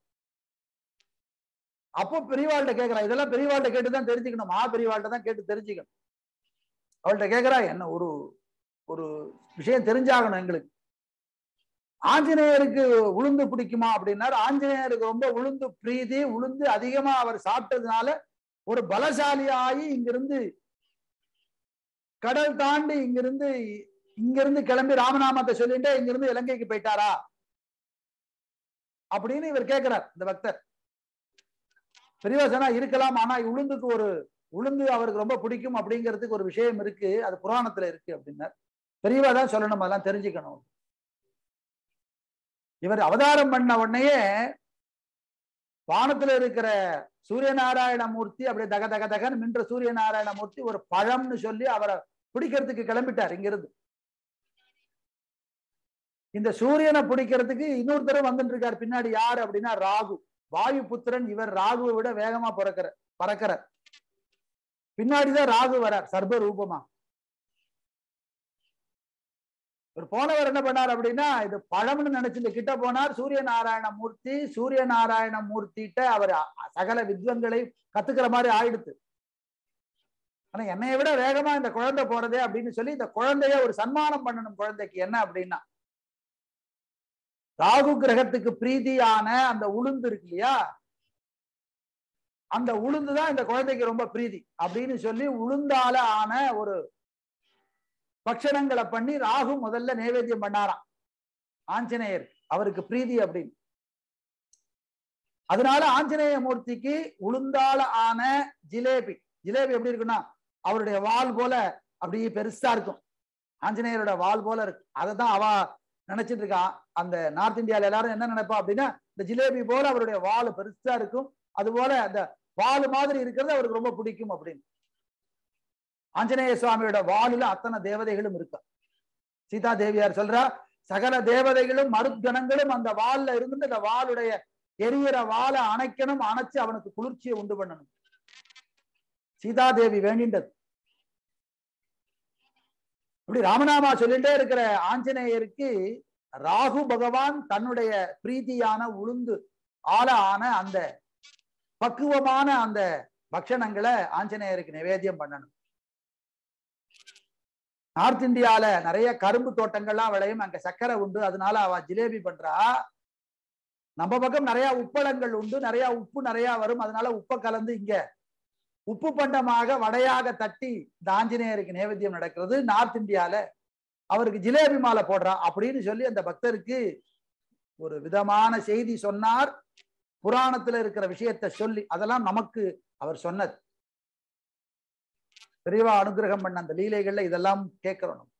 Speaker 1: அப்போ பெரியவாள்கிட்ட கேட்கிறா இதெல்லாம் பெரியவாள்கிட்ட கேட்டுதான் தெரிஞ்சுக்கணும் மா பெரியவாள்கிட்ட தான் கேட்டு தெரிஞ்சுக்கணும் அவள்கிட்ட கேட்கிறா என்ன ஒரு ஒரு விஷயம் தெரிஞ்சாகணும் எங்களுக்கு ஆஞ்சநேயருக்கு உளுந்து பிடிக்குமா அப்படின்னாரு ஆஞ்சநேயருக்கு ரொம்ப உளுந்து பிரீதி உளுந்து அதிகமா அவர் சாப்பிட்டதுனால ஒரு பலசாலியாகி இங்கிருந்து கடல் தாண்டி இங்கிருந்து இங்கிருந்து கிளம்பி ராமநாமத்தை சொல்லிட்டு இங்கிருந்து இலங்கைக்கு போயிட்டாரா அப்படின்னு இவர் கேட்கிறார் இந்த பக்தர் பெரியவா சொன்னா இருக்கலாம் ஆனா உளுந்துக்கு ஒரு உளுந்து அவருக்கு ரொம்ப பிடிக்கும் அப்படிங்கிறதுக்கு ஒரு விஷயம் இருக்கு அது புராணத்துல இருக்கு அப்படின்னார் பெரியவா தான் சொல்லணும் அதெல்லாம் தெரிஞ்சுக்கணும் இவர் அவதாரம் பண்ண உடனேயே வானத்துல இருக்கிற சூரிய நாராயண மூர்த்தி அப்படியே தக தக தகன்னு நின்ற சூரிய நாராயண மூர்த்தி ஒரு பழம்னு சொல்லி அவரை பிடிக்கிறதுக்கு கிளம்பிட்டார் இங்கிருந்து இந்த சூரியனை பிடிக்கிறதுக்கு இன்னொருத்தரும் வந்துட்டு இருக்கார் பின்னாடி யாரு அப்படின்னா ராகு வாயு புத்திரன் இவர் ராகுவை விட வேகமா பிறக்கிற பறக்கிறார் பின்னாடிதான் ராகு வரார் சர்ப ரூபமா ஒரு போனவர் என்ன பண்ணார் அப்படின்னா இது பழம்னு நினைச்சு கிட்ட போனார் சூரிய நாராயண மூர்த்தி சூரிய நாராயண மூர்த்திட்ட அவர் சகல வித்வங்களை கத்துக்கிற மாதிரி ஆயிடுத்து ஆனா என்னைய விட வேகமா இந்த குழந்தை போறதே அப்படின்னு சொல்லி இந்த குழந்தைய ஒரு சன்மானம் பண்ணணும் குழந்தைக்கு என்ன அப்படின்னா ராகு கிரகத்துக்கு பிரீதியான அந்த உளுந்து இருக்கு இல்லையா அந்த உளுந்து தான் இந்த குழந்தைக்கு ரொம்ப பிரீதி அப்படின்னு சொல்லி உளுந்தால ஆன ஒரு பக்ஷணங்களை பண்ணி ராகு முதல்ல நைவேத்தியம் பண்ணாராம் ஆஞ்சநேயர் அவருக்கு பிரீதி அப்படின்னு அதனால ஆஞ்சநேய மூர்த்திக்கு உளுந்தால ஆன ஜிலேபி ஜிலேபி எப்படி இருக்குன்னா அவருடைய வால் போல அப்படியே பெருசா இருக்கும் ஆஞ்சநேயரோட வால் போல இருக்கு அதை தான் அவ நினைச்சிட்டு இருக்கா அந்த நார்த் இந்தியால எல்லாரும் என்ன நினைப்பா அப்படின்னா இந்த ஜிலேபி போல அவருடைய வால் பெருசா இருக்கும் அது போல அந்த வால் மாதிரி இருக்கிறது அவருக்கு ரொம்ப பிடிக்கும் அப்படின்னு ஆஞ்சநேய சுவாமியோட வாலில அத்தனை தேவதைகளும் இருக்கு சீதா தேவியார் சொல்றா சகல தேவதைகளும் மருத்கணங்களும் அந்த வால்ல இருந்து அந்த வாளுடைய எரியற வாழை அணைக்கணும் அணைச்சு அவனுக்கு குளிர்ச்சியை உண்டு பண்ணணும் சீதா தேவி வேண்டின்றது இப்படி ராமநாமா சொல்லிட்டே இருக்கிற ஆஞ்சநேயருக்கு ராகு பகவான் தன்னுடைய பிரீதியான உளுந்து ஆல ஆன அந்த பக்குவமான அந்த பக்ஷணங்களை ஆஞ்சநேயருக்கு நிவேத்தியம் பண்ணணும் நார்த் இந்தியால நிறைய கரும்பு தோட்டங்கள்லாம் விளையும் அங்க சக்கரை உண்டு அதனால அவ ஜிலேபி பண்றா நம்ம பக்கம் நிறைய உப்பளங்கள் உண்டு நிறைய உப்பு நிறைய வரும் அதனால உப்பை கலந்து இங்க உப்பு பண்டமாக வடையாக தட்டி இந்த ஆஞ்சநேயருக்கு நேவேத்தியம் நடக்கிறது நார்த் இந்தியால அவருக்கு ஜிலேபி மாலை போடுறா அப்படின்னு சொல்லி அந்த பக்தருக்கு ஒரு விதமான செய்தி சொன்னார் புராணத்துல இருக்கிற விஷயத்த சொல்லி அதெல்லாம் நமக்கு அவர் சொன்னது பெரியவா அனுகிரகம் பண்ண அந்த லீலைகள்ல இதெல்லாம் கேட்கிறோம் நம்ம.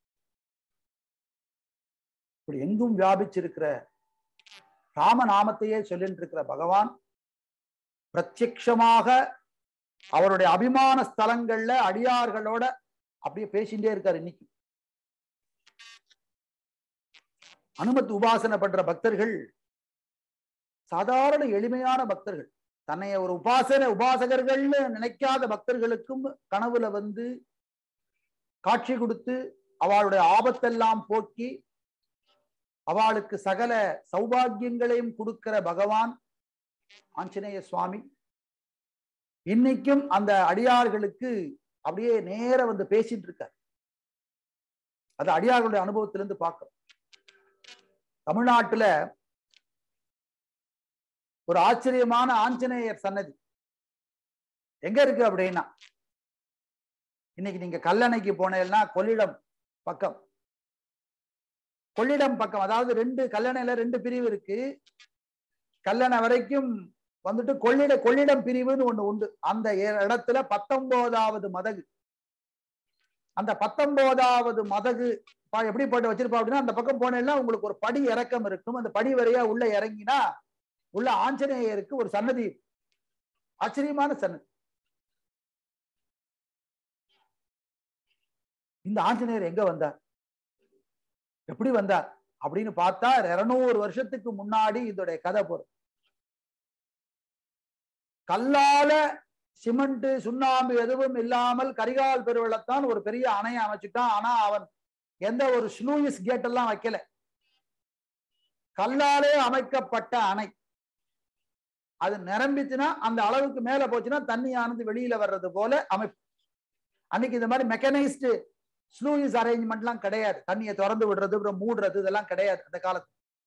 Speaker 1: இப்படி எங்கும் வியாபிச்சிருக்கிற ராமநாமத்தையே சொல்லிட்டு இருக்கிற பகவான் பிரத்யக்ஷமாக அவருடைய அபிமான ஸ்தலங்கள்ல அடியார்களோட அப்படியே பேசிட்டே இருக்காரு இன்னைக்கு அனுமத் உபாசனை பண்ற பக்தர்கள் சாதாரண எளிமையான பக்தர்கள் தன்னைய ஒரு உபாசன உபாசகர்கள்னு நினைக்காத பக்தர்களுக்கும் கனவுல வந்து காட்சி கொடுத்து அவளுடைய ஆபத்தெல்லாம் போக்கி அவளுக்கு சகல சௌபாகியங்களையும் கொடுக்கிற பகவான் ஆஞ்சநேய சுவாமி இன்னைக்கும் அந்த அடியார்களுக்கு அப்படியே நேர வந்து பேசிட்டு இருக்கார் அது அடியார்களுடைய அனுபவத்திலிருந்து பார்க்கிறோம் தமிழ்நாட்டுல ஒரு ஆச்சரியமான ஆஞ்சநேயர் சன்னதி எங்க இருக்கு அப்படின்னா இன்னைக்கு நீங்க கல்லணைக்கு போனீங்கன்னா கொள்ளிடம் பக்கம் கொள்ளிடம் பக்கம் அதாவது ரெண்டு கல்லணையில ரெண்டு பிரிவு இருக்கு கல்லணை வரைக்கும் வந்துட்டு கொள்ளிட கொள்ளிடம் பிரிவுன்னு ஒண்ணு உண்டு அந்த இடத்துல பத்தொன்பதாவது மதகு அந்த பத்தொன்பதாவது மதகு பா- எப்படி போட்டு வச்சிருப்பா அப்படின்னா அந்த பக்கம் போனேன்னா உங்களுக்கு ஒரு படி இறக்கம் இருக்கும் அந்த படி வரையா உள்ள இறங்கினா உள்ள ஆஞ்சநேயருக்கு ஒரு சன்னதி ஆச்சரியமான சன்னதி இந்த ஆஞ்சநேயர் எங்க வந்தார் எப்படி வந்தார் அப்படின்னு பார்த்தா இருநூறு வருஷத்துக்கு முன்னாடி இதோடைய கதை போறோம் கல்லால சிமெண்ட் சுண்ணாம்பு எதுவும் இல்லாமல் கரிகால் பெருவெள்ளத்தான் ஒரு பெரிய அணையை அமைச்சுட்டான் ஆனா அவன் எந்த ஒரு ஸ்லூயிஸ் கேட் எல்லாம் வைக்கல கல்லாலே அமைக்கப்பட்ட அணை அது நிரம்பிச்சுன்னா அந்த அளவுக்கு மேல போச்சுன்னா தண்ணியானது வெளியில வர்றது போல அமைப்பு அன்னைக்கு இந்த மாதிரி மெக்கனைஸ்டு ஸ்லூயிஸ் அரேஞ்ச்மெண்ட்லாம் கிடையாது தண்ணியை திறந்து விடுறது அப்புறம் மூடுறது இதெல்லாம் கிடையாது அந்த காலத்துல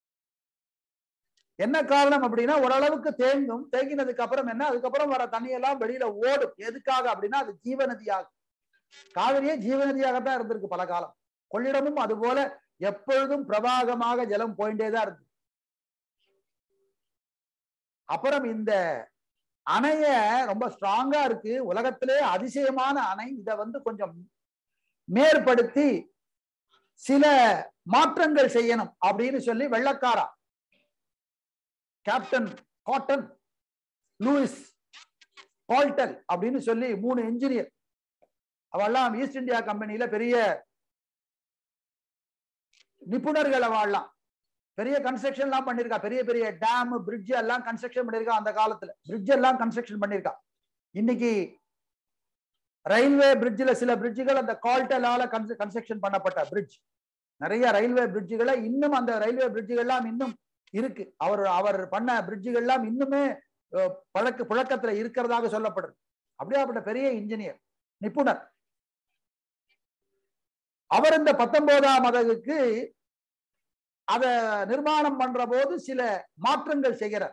Speaker 1: என்ன காரணம் அப்படின்னா ஓரளவுக்கு தேங்கும் தேங்கினதுக்கு அப்புறம் என்ன அதுக்கப்புறம் வர தண்ணியெல்லாம் வெளியில ஓடும் எதுக்காக அப்படின்னா அது ஜீவநதியாகும் காவிரியே ஜீவநதியாகத்தான் இருந்திருக்கு பல காலம் கொள்ளிடமும் அது போல எப்பொழுதும் பிரவாகமாக ஜலம் போயிட்டே தான் இருக்கு அப்புறம் இந்த அணைய ரொம்ப ஸ்ட்ராங்கா இருக்கு உலகத்திலே அதிசயமான அணை இதை வந்து கொஞ்சம் மேற்படுத்தி சில மாற்றங்கள் செய்யணும் அப்படின்னு சொல்லி வெள்ளக்காரா கேப்டன் காட்டன் லூயிஸ் பால்டன் அப்படின்னு சொல்லி மூணு இன்ஜினியர் அவெல்லாம் ஈஸ்ட் இந்தியா கம்பெனியில பெரிய நிபுணர்கள் அவெல்லாம் பெரிய கன்ஸ்ட்ரக்ஷன் எல்லாம் பண்ணிருக்கா பெரிய பெரிய டேம் பிரிட்ஜ் எல்லாம் கன்ஸ்ட்ரக்ஷன் பண்ணிருக்கா அந்த காலத்துல பிரிட்ஜ் எல்லாம் கன்ஸ்ட்ரக்ஷன் பண்ணிருக்கா இன்னைக்கு ரயில்வே பிரிட்ஜில் சில பிரிட்ஜுகள் அந்த கால்டலால கன்ஸ்ட்ரக்ஷன் பண்ணப்பட்ட பிரிட்ஜ் நிறைய ரயில்வே பிரிட்ஜுகளை இன்னும் அந்த ரயில்வே பிரிட்ஜுகள்லாம் இன்னும் இருக்கு அவர் அவர் பண்ண பிரிட்ஜுகள்லாம் இன்னுமே அஹ், பழக்க புழக்கத்துல இருக்கிறதாக சொல்லப்படுது அப்படியாப்பட்ட பெரிய இன்ஜினியர் நிபுணர் அவர் இந்த பத்தொன்பதாம் மதகுக்கு அத நிர்மாணம் பண்ற போது சில மாற்றங்கள் செய்கிறார்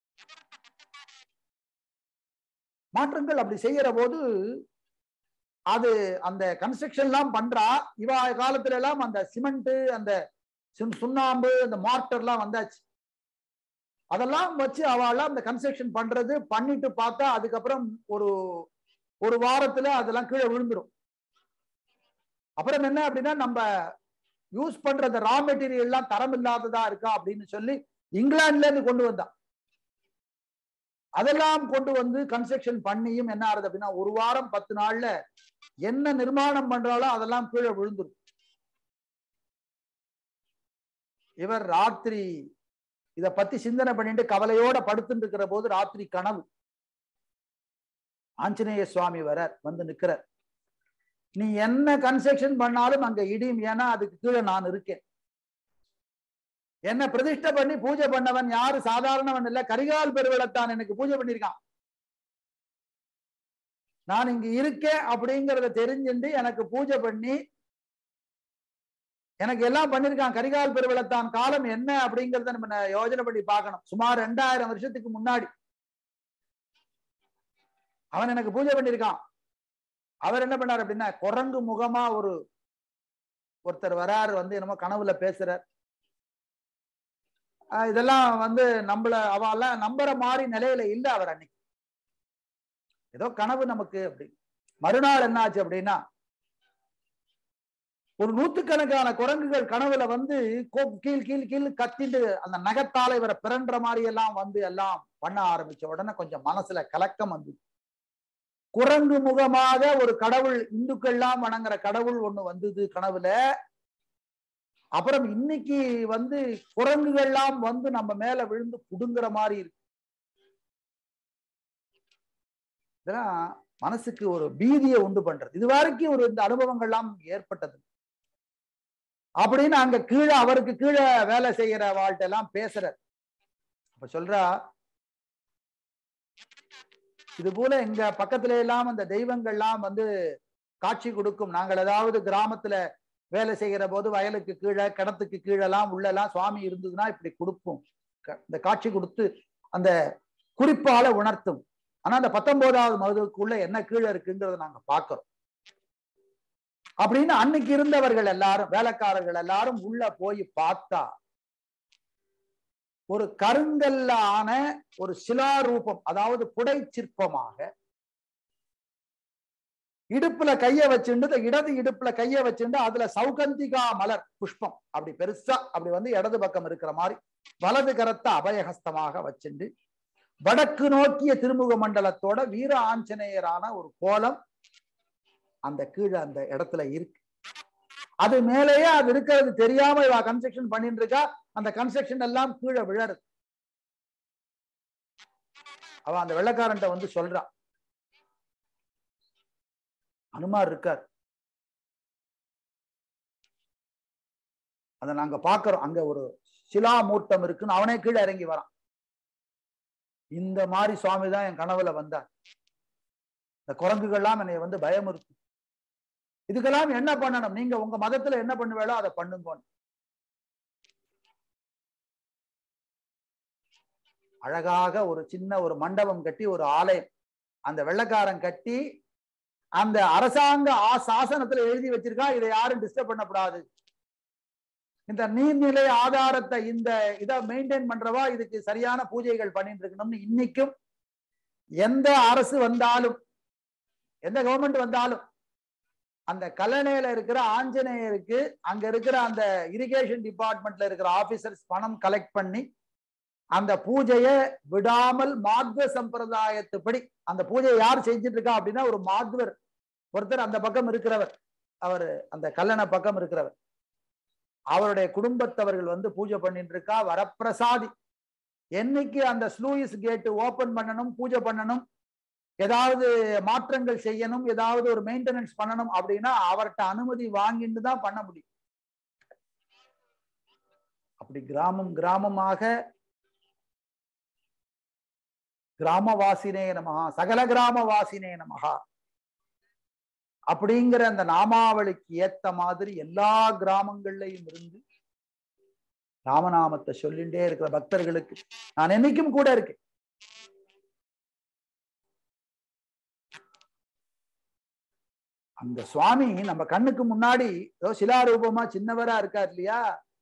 Speaker 1: மாற்றங்கள் அப்படி செய்யற போது அது அந்த கன்ஸ்ட்ரக்ஷன் எல்லாம் பண்றா இவ காலத்துல எல்லாம் அந்த சிமெண்ட் அந்த சுண்- சுண்ணாம்பு அந்த மார்டர் எல்லாம் வந்தாச்சு அதெல்லாம் வச்சு அவளாம் அந்த கன்ஸ்ட்ரக்ஷன் பண்றது பண்ணிட்டு பார்த்தா அதுக்கப்புறம் ஒரு ஒரு வாரத்துல அதெல்லாம் கீழே விழுந்துரும் அப்புறம் என்ன அப்படின்னா நம்ம யூஸ் பண்ற அந்த ரா மெட்டீரியல் எல்லாம் தரம் இல்லாததா இருக்கா அப்படின்னு சொல்லி இங்கிலாந்துல இருந்து கொண்டு வந்தான் அதெல்லாம் கொண்டு வந்து கன்ஸ்ட்ரக்ஷன் பண்ணியும் என்ன ஆகுது அப்படின்னா ஒரு வாரம் பத்து நாள்ல என்ன நிர்மாணம் பண்றாலும் அதெல்லாம் கீழே விழுந்துரும் இவர் ராத்திரி இத பத்தி சிந்தனை பண்ணிட்டு கவலையோட படுத்துட்டு இருக்கிற போது ராத்திரி கனவு ஆஞ்சநேய சுவாமி வரார் வந்து நிக்கிறார் நீ என்ன கன்ஸ்ட்ரக்ஷன் பண்ணாலும் அங்க இடியும் ஏன்னா அதுக்கு கீழே நான் இருக்கேன் என்ன பிரதிஷ்டை பண்ணி பூஜை பண்ணவன் யாரு சாதாரணவன் இல்ல கரிகால் பெருவிளத்தான் எனக்கு பூஜை பண்ணிருக்கான் நான் இங்க இருக்கேன் அப்படிங்கறத தெரிஞ்சுட்டு எனக்கு பூஜை பண்ணி எனக்கு எல்லாம் பண்ணிருக்கான் கரிகால் பெருவிளத்தான் காலம் என்ன அப்படிங்கறத நம்ம ந- யோசனை பண்ணி பார்க்கணும் சுமார் ரெண்டாயிரம் வருஷத்துக்கு முன்னாடி அவன் எனக்கு பூஜை பண்ணிருக்கான் அவர் என்ன பண்ணார் அப்படின்னா குரங்கு முகமா ஒரு ஒருத்தர் வராரு வந்து என்னமோ கனவுல பேசுறார் ஆஹ் இதெல்லாம் வந்து நம்மள அவெல்லாம் நம்புற மாதிரி நிலையில இல்ல அவர் அன்னைக்கு ஏதோ கனவு நமக்கு அப்படி மறுநாள் என்னாச்சு அப்படின்னா ஒரு நூத்துக்கணக்கான குரங்குகள் கனவுல வந்து கோ- கீழ் கீழ் கீழ் கத்திட்டு அந்த நகத்தால இவரை பிறன்ற மாதிரி எல்லாம் வந்து எல்லாம் பண்ண ஆரம்பிச்ச உடனே கொஞ்சம் மனசுல கலக்கம் வந்து குரங்கு முகமாக ஒரு கடவுள் இந்துக்கள்லாம் வணங்குற கடவுள் ஒண்ணு வந்தது கனவுல அப்புறம் இன்னைக்கு வந்து குரங்குகள்லாம் வந்து நம்ம மேல விழுந்து புடுங்குற மாதிரி இருக்கு இதெல்லாம் மனசுக்கு ஒரு பீதியை உண்டு பண்றது இது வரைக்கும் ஒரு இந்த அனுபவங்கள்லாம் ஏற்பட்டது அப்படின்னு அங்க கீழே அவருக்கு கீழே வேலை செய்யற வாழ்கிட்ட எல்லாம் பேசுறார் அப்ப சொல்றா இது போல எங்க பக்கத்துல எல்லாம் அந்த தெய்வங்கள்லாம் வந்து காட்சி கொடுக்கும் நாங்கள் ஏதாவது கிராமத்துல வேலை செய்கிற போது வயலுக்கு கீழே கிணத்துக்கு கீழெல்லாம் உள்ளெல்லாம் சுவாமி இருந்ததுன்னா இப்படி கொடுப்போம் க- இந்த காட்சி கொடுத்து அந்த குறிப்பால உணர்த்தும் ஆனா அந்த பத்தொன்பதாவது மதுக்குள்ள என்ன கீழே இருக்குங்கிறத நாங்க பார்க்கிறோம் அப்படின்னு அன்னைக்கு இருந்தவர்கள் எல்லாரும் வேலைக்காரர்கள் எல்லாரும் உள்ள போய் பார்த்தா ஒரு கருங்கல்ல ஆன ஒரு சிலாரூபம் அதாவது புடை சிற்பமாக இடுப்புல கைய வச்சுண்டு இந்த இடது இடுப்புல கைய வச்சுண்டு அதுல சௌகந்திகா மலர் புஷ்பம் அப்படி பெருசா அப்படி வந்து இடது பக்கம் இருக்கிற மாதிரி வலது கரத்தை அபயஹஸ்தமாக வச்சுண்டு வடக்கு நோக்கிய திருமுக மண்டலத்தோட வீர ஆஞ்சநேயரான ஒரு கோலம் அந்த கீழே அந்த இடத்துல இருக்கு அது மேலேயே அது இருக்கிறது தெரியாம இவ கன்ஸ்ட்ரக்ஷன் பண்ணிட்டு இருக்கா அந்த கன்ஸ்ட்ரக்ஷன் எல்லாம் கீழே விழருது அவ அந்த வெள்ளக்காரன்ட்ட வந்து சொல்றா அனுமார் இருக்கார் அதை நாங்க பாக்குறோம் அங்க ஒரு சிலாமூர்த்தம் இருக்குன்னு அவனே கீழே இறங்கி வரான் இந்த மாதிரி சுவாமி தான் என் கனவுல வந்தார் இந்த குரங்குகள்லாம் என்னை வந்து பயமுறுத்து இதுக்கெல்லாம் என்ன பண்ணணும் நீங்க உங்க மதத்துல என்ன பண்ணுவேளோ அதை பண்ணுங்க அழகாக ஒரு சின்ன ஒரு மண்டபம் கட்டி ஒரு ஆலயம் அந்த வெள்ளக்காரன் கட்டி அந்த அரசாங்க ஆ- சாசனத்துல எழுதி வச்சிருக்கா இதை யாரும் டிஸ்டர்ப் பண்ணக்கூடாது இந்த நீர்நிலை ஆதாரத்தை இந்த இதை மெயின்டைன் பண்றவா இதுக்கு சரியான பூஜைகள் பண்ணிட்டு இருக்கணும்னு இன்னைக்கும் எந்த அரசு வந்தாலும் எந்த கவர்மெண்ட் வந்தாலும் அந்த கல்லணையில இருக்கிற ஆஞ்சநேயருக்கு அங்க இருக்கிற அந்த இரிகேஷன் டிபார்ட்மெண்ட்ல இருக்கிற ஆபீசர்ஸ் பணம் கலெக்ட் பண்ணி அந்த பூஜையை விடாமல் மாத்வ சம்பிரதாயத்துப்படி அந்த பூஜையை யார் செஞ்சுட்டு இருக்கா அப்படின்னா ஒரு மாத்வர் ஒருத்தர் அந்த பக்கம் இருக்கிறவர் அவர் அந்த கல்லணை பக்கம் இருக்கிறவர் அவருடைய குடும்பத்தவர்கள் வந்து பூஜை பண்ணிட்டு இருக்கா வரப்பிரசாதி என்னைக்கு அந்த ஸ்லூயிஸ் கேட் ஓபன் பண்ணணும் பூஜை பண்ணணும் ஏதாவது மாற்றங்கள் செய்யணும் ஏதாவது ஒரு மெயின்டெனன்ஸ் பண்ணணும் அப்படின்னா அவர்கிட்ட அனுமதி வாங்கிட்டு தான் பண்ண முடியும் அப்படி கிராமம் கிராமமாக கிராமவாசினே நமகா சகல கிராமவாசினே நமகா அப்படிங்கிற அந்த நாமாவளிக்கு ஏத்த மாதிரி எல்லா கிராமங்கள்லையும் இருந்து ராமநாமத்தை சொல்லிண்டே இருக்கிற பக்தர்களுக்கு நான் என்னைக்கும் கூட இருக்கேன் அந்த சுவாமி நம்ம கண்ணுக்கு முன்னாடி ஏதோ சிலாரூபமா சின்னவரா இருக்கார் இல்லையா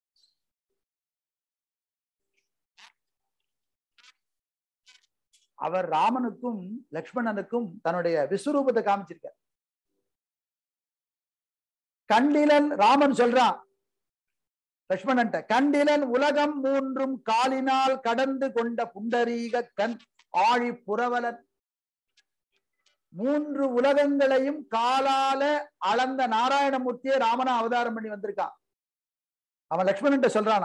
Speaker 1: அவர் ராமனுக்கும் லக்ஷ்மணனுக்கும் தன்னுடைய விஸ்வரூபத்தை காமிச்சிருக்கார் கண்டிலன் ராமன் சொல்றான் லக்ஷ்மணன் கண்டிலன் உலகம் மூன்றும் காலினால் கடந்து கொண்ட புண்டரீக கண் ஆழி புரவலன் மூன்று உலகங்களையும் காலால அளந்த நாராயணமூர்த்தியை ராமனா அவதாரம் பண்ணி வந்திருக்கான் அவன் லக்ஷ்மணன் சொல்றானா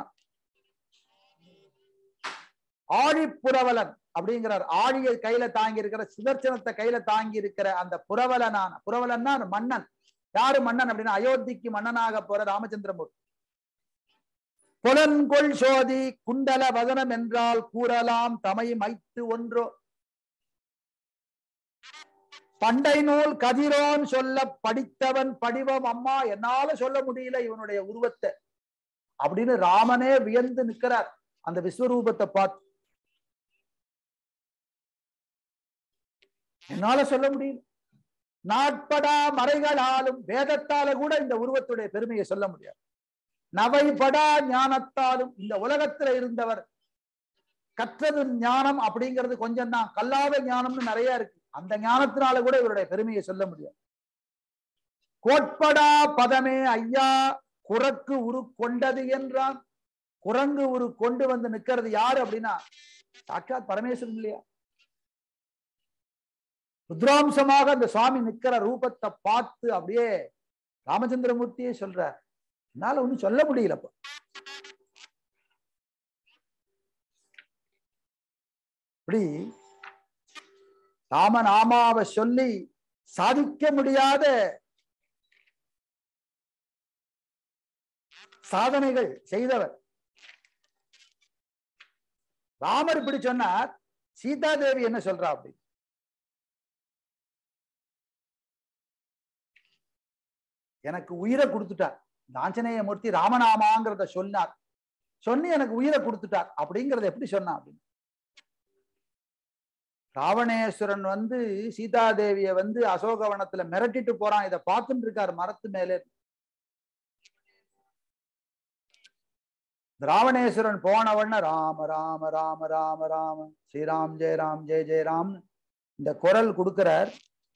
Speaker 1: ஆழிப்புரவலன் அப்படிங்கிறார் ஆழியை கையில தாங்கி இருக்கிற சுதர்சனத்தை கையில தாங்கி இருக்கிற அந்த புரவலனான புரவலன்னா மன்னன் யாரு மன்னன் அப்படின்னா அயோத்திக்கு மன்னனாக போற ராமச்சந்திரமூர்த்தி புலன்கொள் சோதி குண்டல வதனம் என்றால் கூறலாம் தமை மைத்து ஒன்றோ பண்டை நூல் கதிரோன் சொல்ல படித்தவன் படிவம் அம்மா என்னால சொல்ல முடியல இவனுடைய உருவத்தை அப்படின்னு ராமனே வியந்து நிற்கிறார் அந்த விஸ்வரூபத்தை பார்த்து என்னால சொல்ல முடியல நாட்படா மறைகளாலும் வேதத்தால கூட இந்த உருவத்துடைய பெருமையை சொல்ல முடியாது நவைபடா ஞானத்தாலும் இந்த உலகத்துல இருந்தவர் கற்றது ஞானம் அப்படிங்கிறது கொஞ்சம் தான் கல்லாத ஞானம்னு நிறைய இருக்கு அந்த ஞானத்தினால கூட இவருடைய பெருமையை சொல்ல முடியாது கோட்படா பதமே ஐயா குரக்கு உரு கொண்டது என்றான் குரங்கு உரு கொண்டு வந்து நிக்கிறது யாரு அப்படின்னா சாட்சாத் பரமேஸ்வரன் இல்லையா ருத்ராம்சமாக அந்த சுவாமி நிக்கிற ரூபத்தை பார்த்து அப்படியே ராமச்சந்திரமூர்த்தியே சொல்றார் என்னால ஒண்ணும் சொல்ல முடியலப்பா இப்படி ராமநாமாவை சொல்லி சாதிக்க முடியாத சாதனைகள் செய்தவர் ராமர் இப்படி சொன்னார் சீதா தேவி என்ன சொல்றா அப்படி எனக்கு உயிரை கொடுத்துட்டார் இந்த ஆஞ்சநேய மூர்த்தி ராமநாமாங்கிறத சொன்னார் சொல்லி எனக்கு உயிரை கொடுத்துட்டார் அப்படிங்கறத எப்படி சொன்னா அப்படின்னு ராவணேஸ்வரன் வந்து சீதாதேவிய வந்து அசோகவனத்துல மிரட்டிட்டு போறான் இதை பார்த்துட்டு இருக்காரு மரத்து மேலே ராவணேஸ்வரன் போனவன ராம ராம ராம ராம ராம ஸ்ரீராம் ஜெய ராம் ஜெய ஜெய ராம் இந்த குரல் கொடுக்கிறார்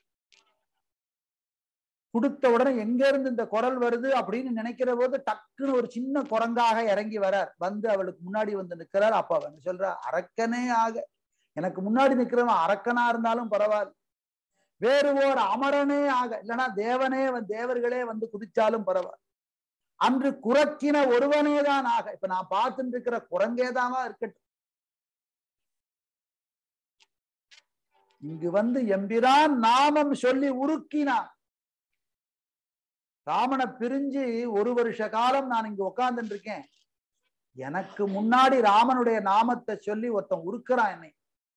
Speaker 1: கொடுத்த உடனே எங்க இருந்து இந்த குரல் வருது அப்படின்னு நினைக்கிற போது டக்குன்னு ஒரு சின்ன குரங்காக இறங்கி வரார் வந்து அவளுக்கு முன்னாடி வந்து நிக்கிறார் அப்ப அவன் சொல்ற அரக்கனே ஆக எனக்கு முன்னாடி நிக்கிறவன் அரக்கனா இருந்தாலும் பரவாயில்ல வேறு ஓர் அமரனே ஆக இல்லைன்னா தேவனே தேவர்களே வந்து குதிச்சாலும் பரவாயில்ல அன்று குரக்கின ஒருவனே தான் ஆக இப்ப நான் பார்த்துட்டு இருக்கிற குரங்கேதாவா இருக்கட்டும் இங்கு வந்து எம்பிரான் நாமம் சொல்லி உருக்கினான் ராமனை பிரிஞ்சு ஒரு வருஷ காலம் நான் இங்க உட்கார்ந்துட்டு இருக்கேன் எனக்கு முன்னாடி ராமனுடைய நாமத்தை சொல்லி ஒருத்தன் உருக்குறான் என்னை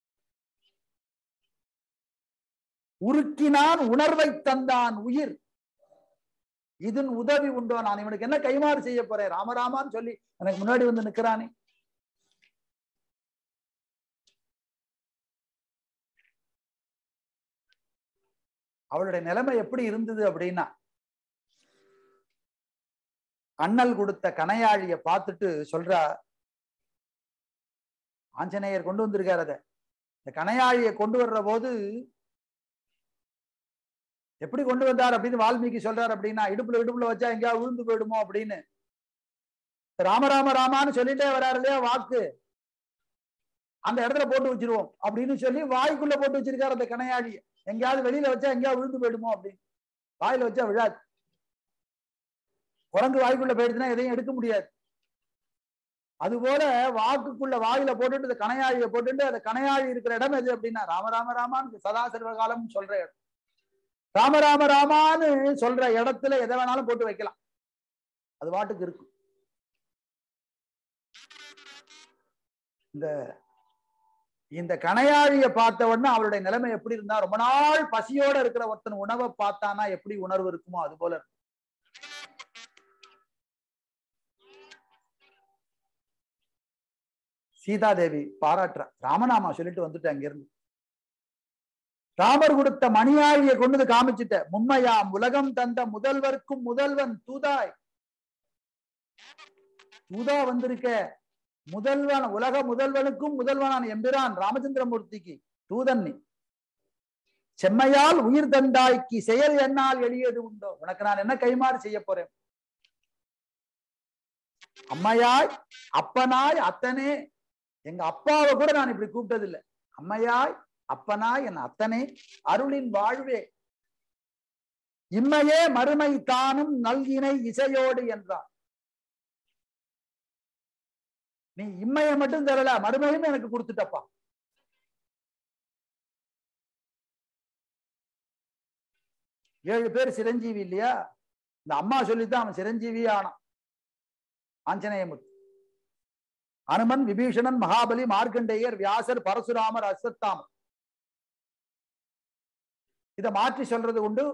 Speaker 1: உருக்கினான் உணர்வை தந்தான் உயிர் இதன் உதவி உண்டோ நான் இவனுக்கு என்ன கைமாறு செய்ய போறேன் ராமராமான்னு சொல்லி எனக்கு முன்னாடி வந்து நிக்கிறானே அவளுடைய நிலைமை எப்படி இருந்தது அப்படின்னா அண்ணல் கொடுத்த கனையாழிய பார்த்துட்டு சொல்றா ஆஞ்சநேயர் கொண்டு வந்திருக்காரு அத இந்த கனையாழிய கொண்டு வர்ற போது எப்படி கொண்டு வந்தார் அப்படின்னு வால்மீகி சொல்றாரு அப்படின்னா இடுப்புல இடுப்புல வச்சா எங்கேயா விழுந்து போயிடுமோ அப்படின்னு ராம ராம ராமான்னு சொல்லிட்டே வராரு இல்லையா வாக்கு அந்த இடத்துல போட்டு வச்சிருவோம் அப்படின்னு சொல்லி வாய்க்குள்ள போட்டு வச்சிருக்காரு அந்த கனையாழிய எங்கேயாவது வெளியில வச்சா எங்கேயாவது விழுந்து போயிடுமோ அப்படின்னு வாயில வச்சா விழாது குரங்கு வாய்க்குள்ள போயிடுச்சுன்னா எதையும் எடுக்க முடியாது அதுபோல வாக்குக்குள்ள வாயில போட்டுட்டு இந்த கனையாழியை போட்டுட்டு அந்த கனையாழி இருக்கிற இடம் எது அப்படின்னா ராம ராம ராமான்னு சதா சர்வகாலம் சொல்ற இடம் ராம ராம ராமான்னு சொல்ற இடத்துல எதை வேணாலும் போட்டு வைக்கலாம் அது பாட்டுக்கு இருக்கும் இந்த இந்த கனையாழிய பார்த்த உடனே அவருடைய நிலைமை எப்படி இருந்தா ரொம்ப நாள் பசியோட இருக்கிற ஒருத்தன் உணவை பார்த்தானா எப்படி உணர்வு இருக்குமோ அது போல இருக்கும். சீதாதேவி பாராட்டுற ராமநாமா சொல்லிட்டு வந்துட்டு அங்கிருந்து ராமர் கொடுத்த மணியாழியை கொண்டு வந்து காமிச்சிட்ட மும்மையாம் உலகம் தந்த முதல்வர்க்கும் முதல்வன் தூதாய் தூதா வந்திருக்க முதல்வன் உலக முதல்வனுக்கும் முதல்வனான எம்பிரான் ராமச்சந்திரமூர்த்திக்கு தூதன் நீ செம்மையால் உயிர் தந்தாய்க்கு செயல் என்னால் எளியது உண்டோ உனக்கு நான் என்ன கைமாறு செய்ய போறேன் அம்மையாய் அப்பனாய் அத்தனே எங்க அப்பாவை கூட நான் இப்படி கூப்பிட்டது இல்லை அம்மையாய் அப்பனாய் என் அத்தனே அருளின் வாழ்வே இம்மையே மறுமை தானும் நல்கினை இசையோடு என்றார் நீ இம்மையை மட்டும் தரல மறுமையும் எனக்கு கொடுத்துட்டப்பா ஏழு பேர் சிரஞ்சீவி இல்லையா இந்த அம்மா சொல்லித்தான் அவன் சிரஞ்சீவியே ஆனான் ஆஞ்சநேயமுத்து அனுமன் விபீஷணன் மகாபலி மார்க்கண்டேயர் வியாசர் பரசுராமர் அஸ்வத்தாமர் இத மாற்றி சொல்றது உண்டு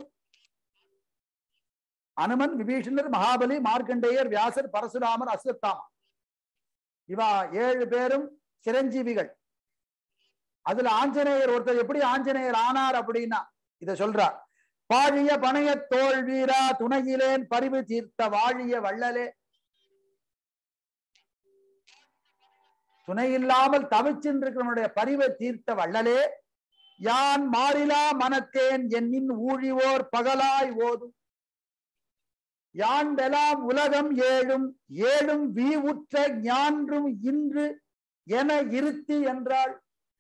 Speaker 1: அனுமன் விபீஷணர் மகாபலி மார்க்கண்டேயர் வியாசர் பரசுராமர் அஸ்வத்தாமர் இவா ஏழு பேரும் சிரஞ்சீவிகள் அதுல ஆஞ்சநேயர் ஒருத்தர் எப்படி ஆஞ்சநேயர் ஆனார் அப்படின்னா இத சொல்றார் பாழிய பணைய தோல் வீரா துணையிலேன் பரிவு தீர்த்த வாழிய வள்ளலே துணை இல்லாமல் தவிச்சின்றிருக்கிறவனுடைய பரிவை தீர்த்த வள்ளலே யான் மாறிலா மனத்தேன் என்னின் ஊழிவோர் பகலாய் ஓதும் யாண்டெலாம் உலகம் ஏழும் ஏழும் வீவுற்ற ஞான்றும் இன்று என இருத்தி என்றாள்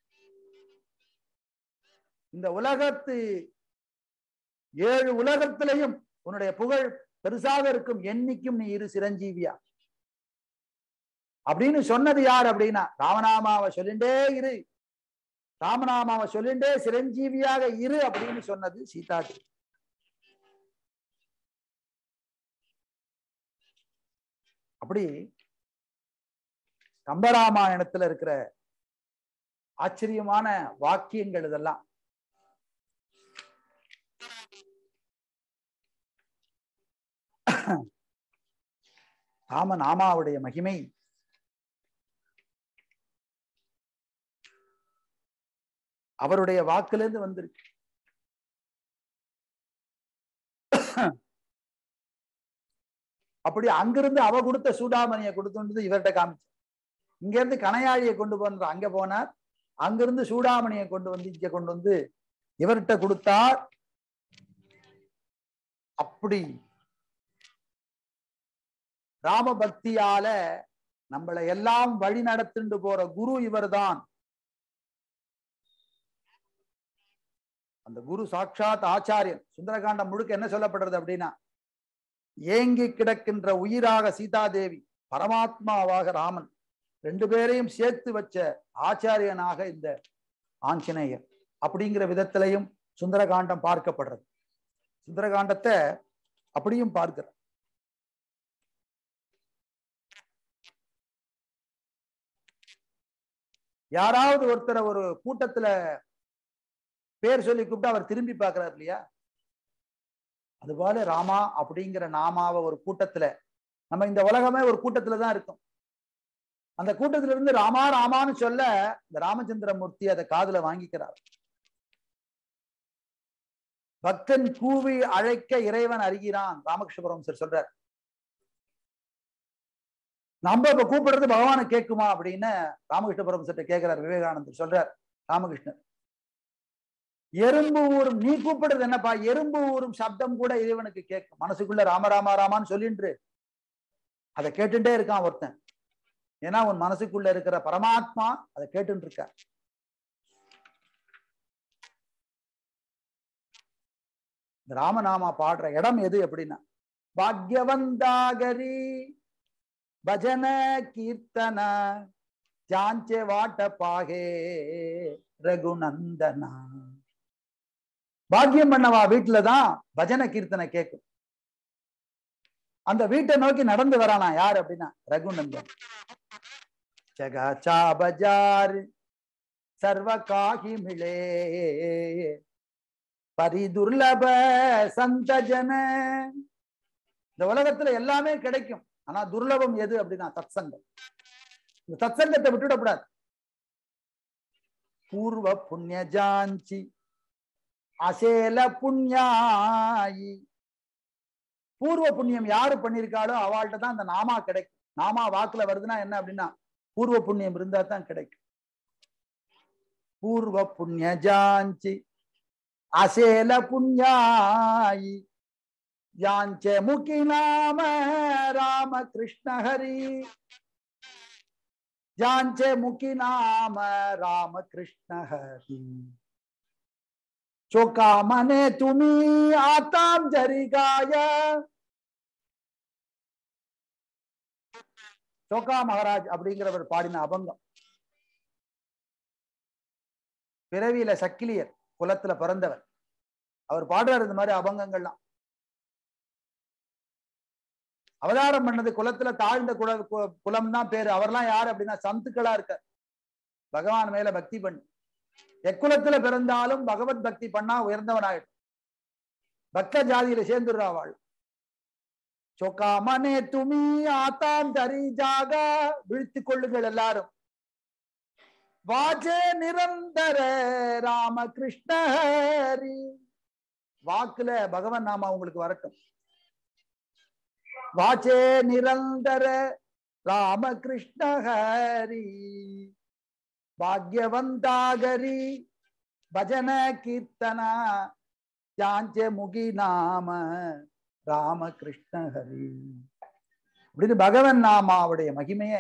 Speaker 1: இந்த உலகத்து ஏழு உலகத்திலையும் உன்னுடைய புகழ் பெருசாக இருக்கும் என்னைக்கும் நீ இரு சிரஞ்சீவியா அப்படின்னு சொன்னது யார் அப்படின்னா ராமநாமாவை சொல்லிண்டே இரு ராமநாமாவை சொல்லிண்டே சிரஞ்சீவியாக இரு அப்படின்னு சொன்னது சீதாதேவி அப்படி கம்பராமாயணத்துல இருக்கிற ஆச்சரியமான வாக்கியங்கள் இதெல்லாம் ராமநாமாவுடைய மகிமை அவருடைய வாக்குலேருந்து வந்திருக்கு அப்படி அங்கிருந்து அவ கொடுத்த சூடாமணியை கொடுத்து இவர்கிட்ட காமிச்சு இங்க இருந்து கனையாழியை கொண்டு போன அங்க போனார் அங்கிருந்து சூடாமணியை கொண்டு வந்து இங்க கொண்டு வந்து இவர்கிட்ட கொடுத்தார் அப்படி ராம பக்தியால நம்மளை எல்லாம் வழி நடத்திண்டு போற குரு இவர்தான் அந்த குரு சாட்சாத் ஆச்சாரியன் சுந்தரகாண்டம் முழுக்க என்ன சொல்லப்படுறது அப்படின்னா ஏங்கி கிடக்கின்ற உயிராக சீதாதேவி பரமாத்மாவாக ராமன் ரெண்டு பேரையும் சேர்த்து வச்ச ஆச்சாரியனாக இந்த ஆஞ்சநேயர் அப்படிங்கிற விதத்திலையும் சுந்தரகாண்டம் பார்க்கப்படுறது சுந்தரகாண்டத்தை அப்படியும் பார்க்கிற யாராவது ஒருத்தரை ஒரு கூட்டத்துல பேர் சொல்லி கூப்பிட்டு அவர் திரும்பி பார்க்கிறார் இல்லையா அதுபோல ராமா அப்படிங்கிற நாமாவை ஒரு கூட்டத்துல நம்ம இந்த உலகமே ஒரு கூட்டத்துல தான் இருக்கும் அந்த கூட்டத்துல இருந்து ராமா ராமான்னு சொல்ல இந்த ராமச்சந்திரமூர்த்தி அதை காதுல வாங்கிக்கிறார் பக்தன் கூவி அழைக்க இறைவன் அறிகிறான் ராமகிருஷ்ணபுரம் சார் சொல்றார் நம்ம இப்ப கூப்பிடுறது பகவானை கேட்குமா அப்படின்னு ராமகிருஷ்ண பரமசத்தை கேட்கிறார் விவேகானந்தர் சொல்றார் ராமகிருஷ்ணர் எறும்பு ஊரும் நீ கூப்பிடுறது என்னப்பா எறும்பு ஊரும் சப்தம் கூட இறைவனுக்கு கேட்கும் மனசுக்குள்ள ராம ராமா ராமான்னு சொல்லின்று அதை கேட்டுட்டே இருக்கான் ஒருத்தன் ஏன்னா உன் மனசுக்குள்ள இருக்கிற பரமாத்மா அதை கேட்டுட்டு இருக்க இந்த ராமநாமா பாடுற இடம் எது எப்படின்னா பாக்யவந்தாகரி பஜன கீர்த்தன ஜாஞ்சே வாட்ட பாகே ரகுநந்தனா பாக்கியம் பண்ணவா வீட்டுலதான் பஜன கீர்த்தனை கேட்கும் அந்த வீட்டை நோக்கி நடந்து வரானா யார் அப்படின்னா ரகுநந்தன் ஜகா பஜார் சர்வ காகி மிளே பரிதுர்லப சந்த ஜன இந்த உலகத்துல எல்லாமே கிடைக்கும் ஆனா துர்லபம் எது அப்படின்னா சத்சங்கம் இந்த சத்சங்கத்தை விட்டுடக்கூடாது பூர்வ புண்ணிய ஜாஞ்சி அசேல புண்ணியாயி பூர்வ புண்ணியம் யாரு பண்ணிருக்காளோ அவள்கிட்ட தான் அந்த நாமா கிடைக்கும் நாமா வாக்குல வருதுன்னா என்ன அப்படின்னா பூர்வ புண்ணியம் இருந்தா தான் கிடைக்கும் பூர்வ புண்ணிய ஜாஞ்சி அசேல புண்ணியாயி யாஞ்ச முகி நாம ராம கிருஷ்ண ஹரி யாஞ்ச முகி நாம ராம கிருஷ்ண ஹரி चोका मने तुम्ही आताम जरी गाय சோகா மகாராஜ் அப்படிங்கிறவர் பாடின அபங்கம் பிறவியில சக்கிலியர் குலத்துல பிறந்தவர் அவர் பாடுறாரு இந்த மாதிரி அபங்கங்கள்லாம் அவதாரம் பண்ணது குலத்துல தாழ்ந்த குல குலம் தான் பேரு அவர்லாம் யாரு அப்படின்னா சந்துக்களா இருக்கார் பகவான் மேல பக்தி பண்ணி எக்குலத்துல பிறந்தாலும் பகவத் பக்தி பண்ணா உயர்ந்தவனாயிடும் பக்த ஜாதியில சேர்ந்துடுறாவாள் சொக்காமனே துமி ஆத்தாம் தரி ஜாக விழித்துக் கொள்ளுங்கள் எல்லாரும் வாஜே நிரந்தர ராம கிருஷ்ணஹரி வாக்குல பகவன் நாம உங்களுக்கு வரட்டும் வாச்சே நிரந்தர ராம கிருஷ்ணஹரி ಭಾಗ್ಯವಂತಾಗರಿ ಭಜನ ಕೀರ್ತನ ಚಾಂಚ முகி நாம ராமகிருஷ்ண ஹரி அப்படின்னு பகவன் நாமாவுடைய மகிமைய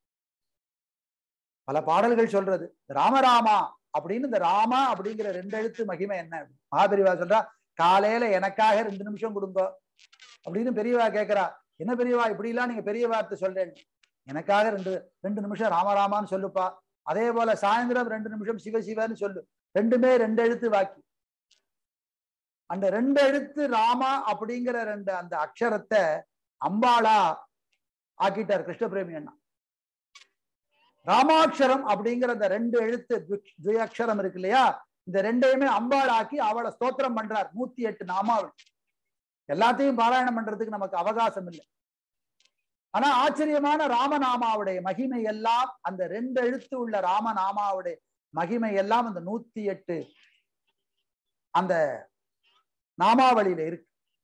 Speaker 1: பல பாடல்கள் சொல்றது ராமராமா அப்படின்னு இந்த ராமா அப்படிங்கிற ரெண்டு எழுத்து மகிமை என்ன மகாபெரிவா சொல்றா காலையில எனக்காக ரெண்டு நிமிஷம் கொடுங்க அப்படின்னு பெரியவா கேக்குறா என்ன பெரியவா இப்படி எல்லாம் நீங்க பெரிய வார்த்தை சொல்றேன் எனக்காக ரெண்டு ரெண்டு நிமிஷம் ராமராமான்னு சொல்லுப்பா அதே போல சாயந்தரம் ரெண்டு நிமிஷம் சிவ சிவன்னு சொல்லு ரெண்டுமே ரெண்டு எழுத்து வாக்கி அந்த ரெண்டு எழுத்து ராமா அப்படிங்கிற ரெண்டு அந்த அக்ஷரத்தை அம்பாளா ஆக்கிட்டார் கிருஷ்ணபிரேமி அண்ணா ராமாட்சரம் அப்படிங்கிற அந்த ரெண்டு எழுத்து துயக்ஷரம் இருக்கு இல்லையா இந்த ரெண்டையுமே அம்பாள் ஆக்கி அவளை ஸ்தோத்திரம் பண்றார் நூத்தி எட்டு நாமாவளி எல்லாத்தையும் பாராயணம் பண்றதுக்கு நமக்கு அவகாசம் இல்லை ஆனா ஆச்சரியமான ராமநாமாவுடைய மகிமை எல்லாம் அந்த ரெண்டு எழுத்து உள்ள ராமநாமாவுடைய மகிமை எல்லாம் அந்த நூத்தி எட்டு அந்த நாமாவளியில இருக்கு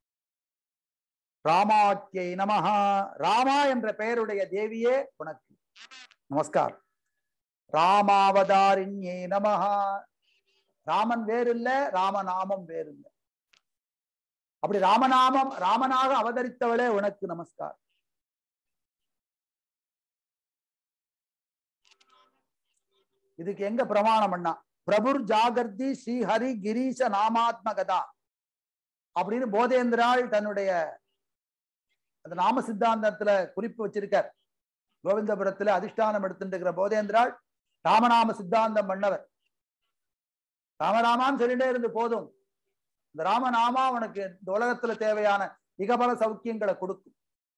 Speaker 1: ராமாக்கியை நமஹா ராமா என்ற பெயருடைய தேவியே உனக்கு நமஸ்கார் ராமாவதாரிண்யே நமஹா ராமன் வேறு இல்ல ராமநாமம் வேறு இல்ல அப்படி ராமநாமம் ராமனாக அவதரித்தவளே உனக்கு நமஸ்கார் இதுக்கு எங்க பிரமாணம் பண்ணா பிரபுர் ஜாகர்தி ஸ்ரீஹரி கிரீச நாமாத்மகதா அப்படின்னு போதேந்திராள் தன்னுடைய அந்த நாம சித்தாந்தத்துல குறிப்பு வச்சிருக்கார் கோவிந்தபுரத்துல அதிஷ்டானம் எடுத்துட்டு போதேந்திராள் ராமநாம சித்தாந்தம் பண்ணவர் ராமராமான்னு சொல்லிட்டே இருந்து போதும் இந்த ராமநாமா உனக்கு இந்த உலகத்துல தேவையான இகபல சௌக்கியங்களை கொடுக்கும்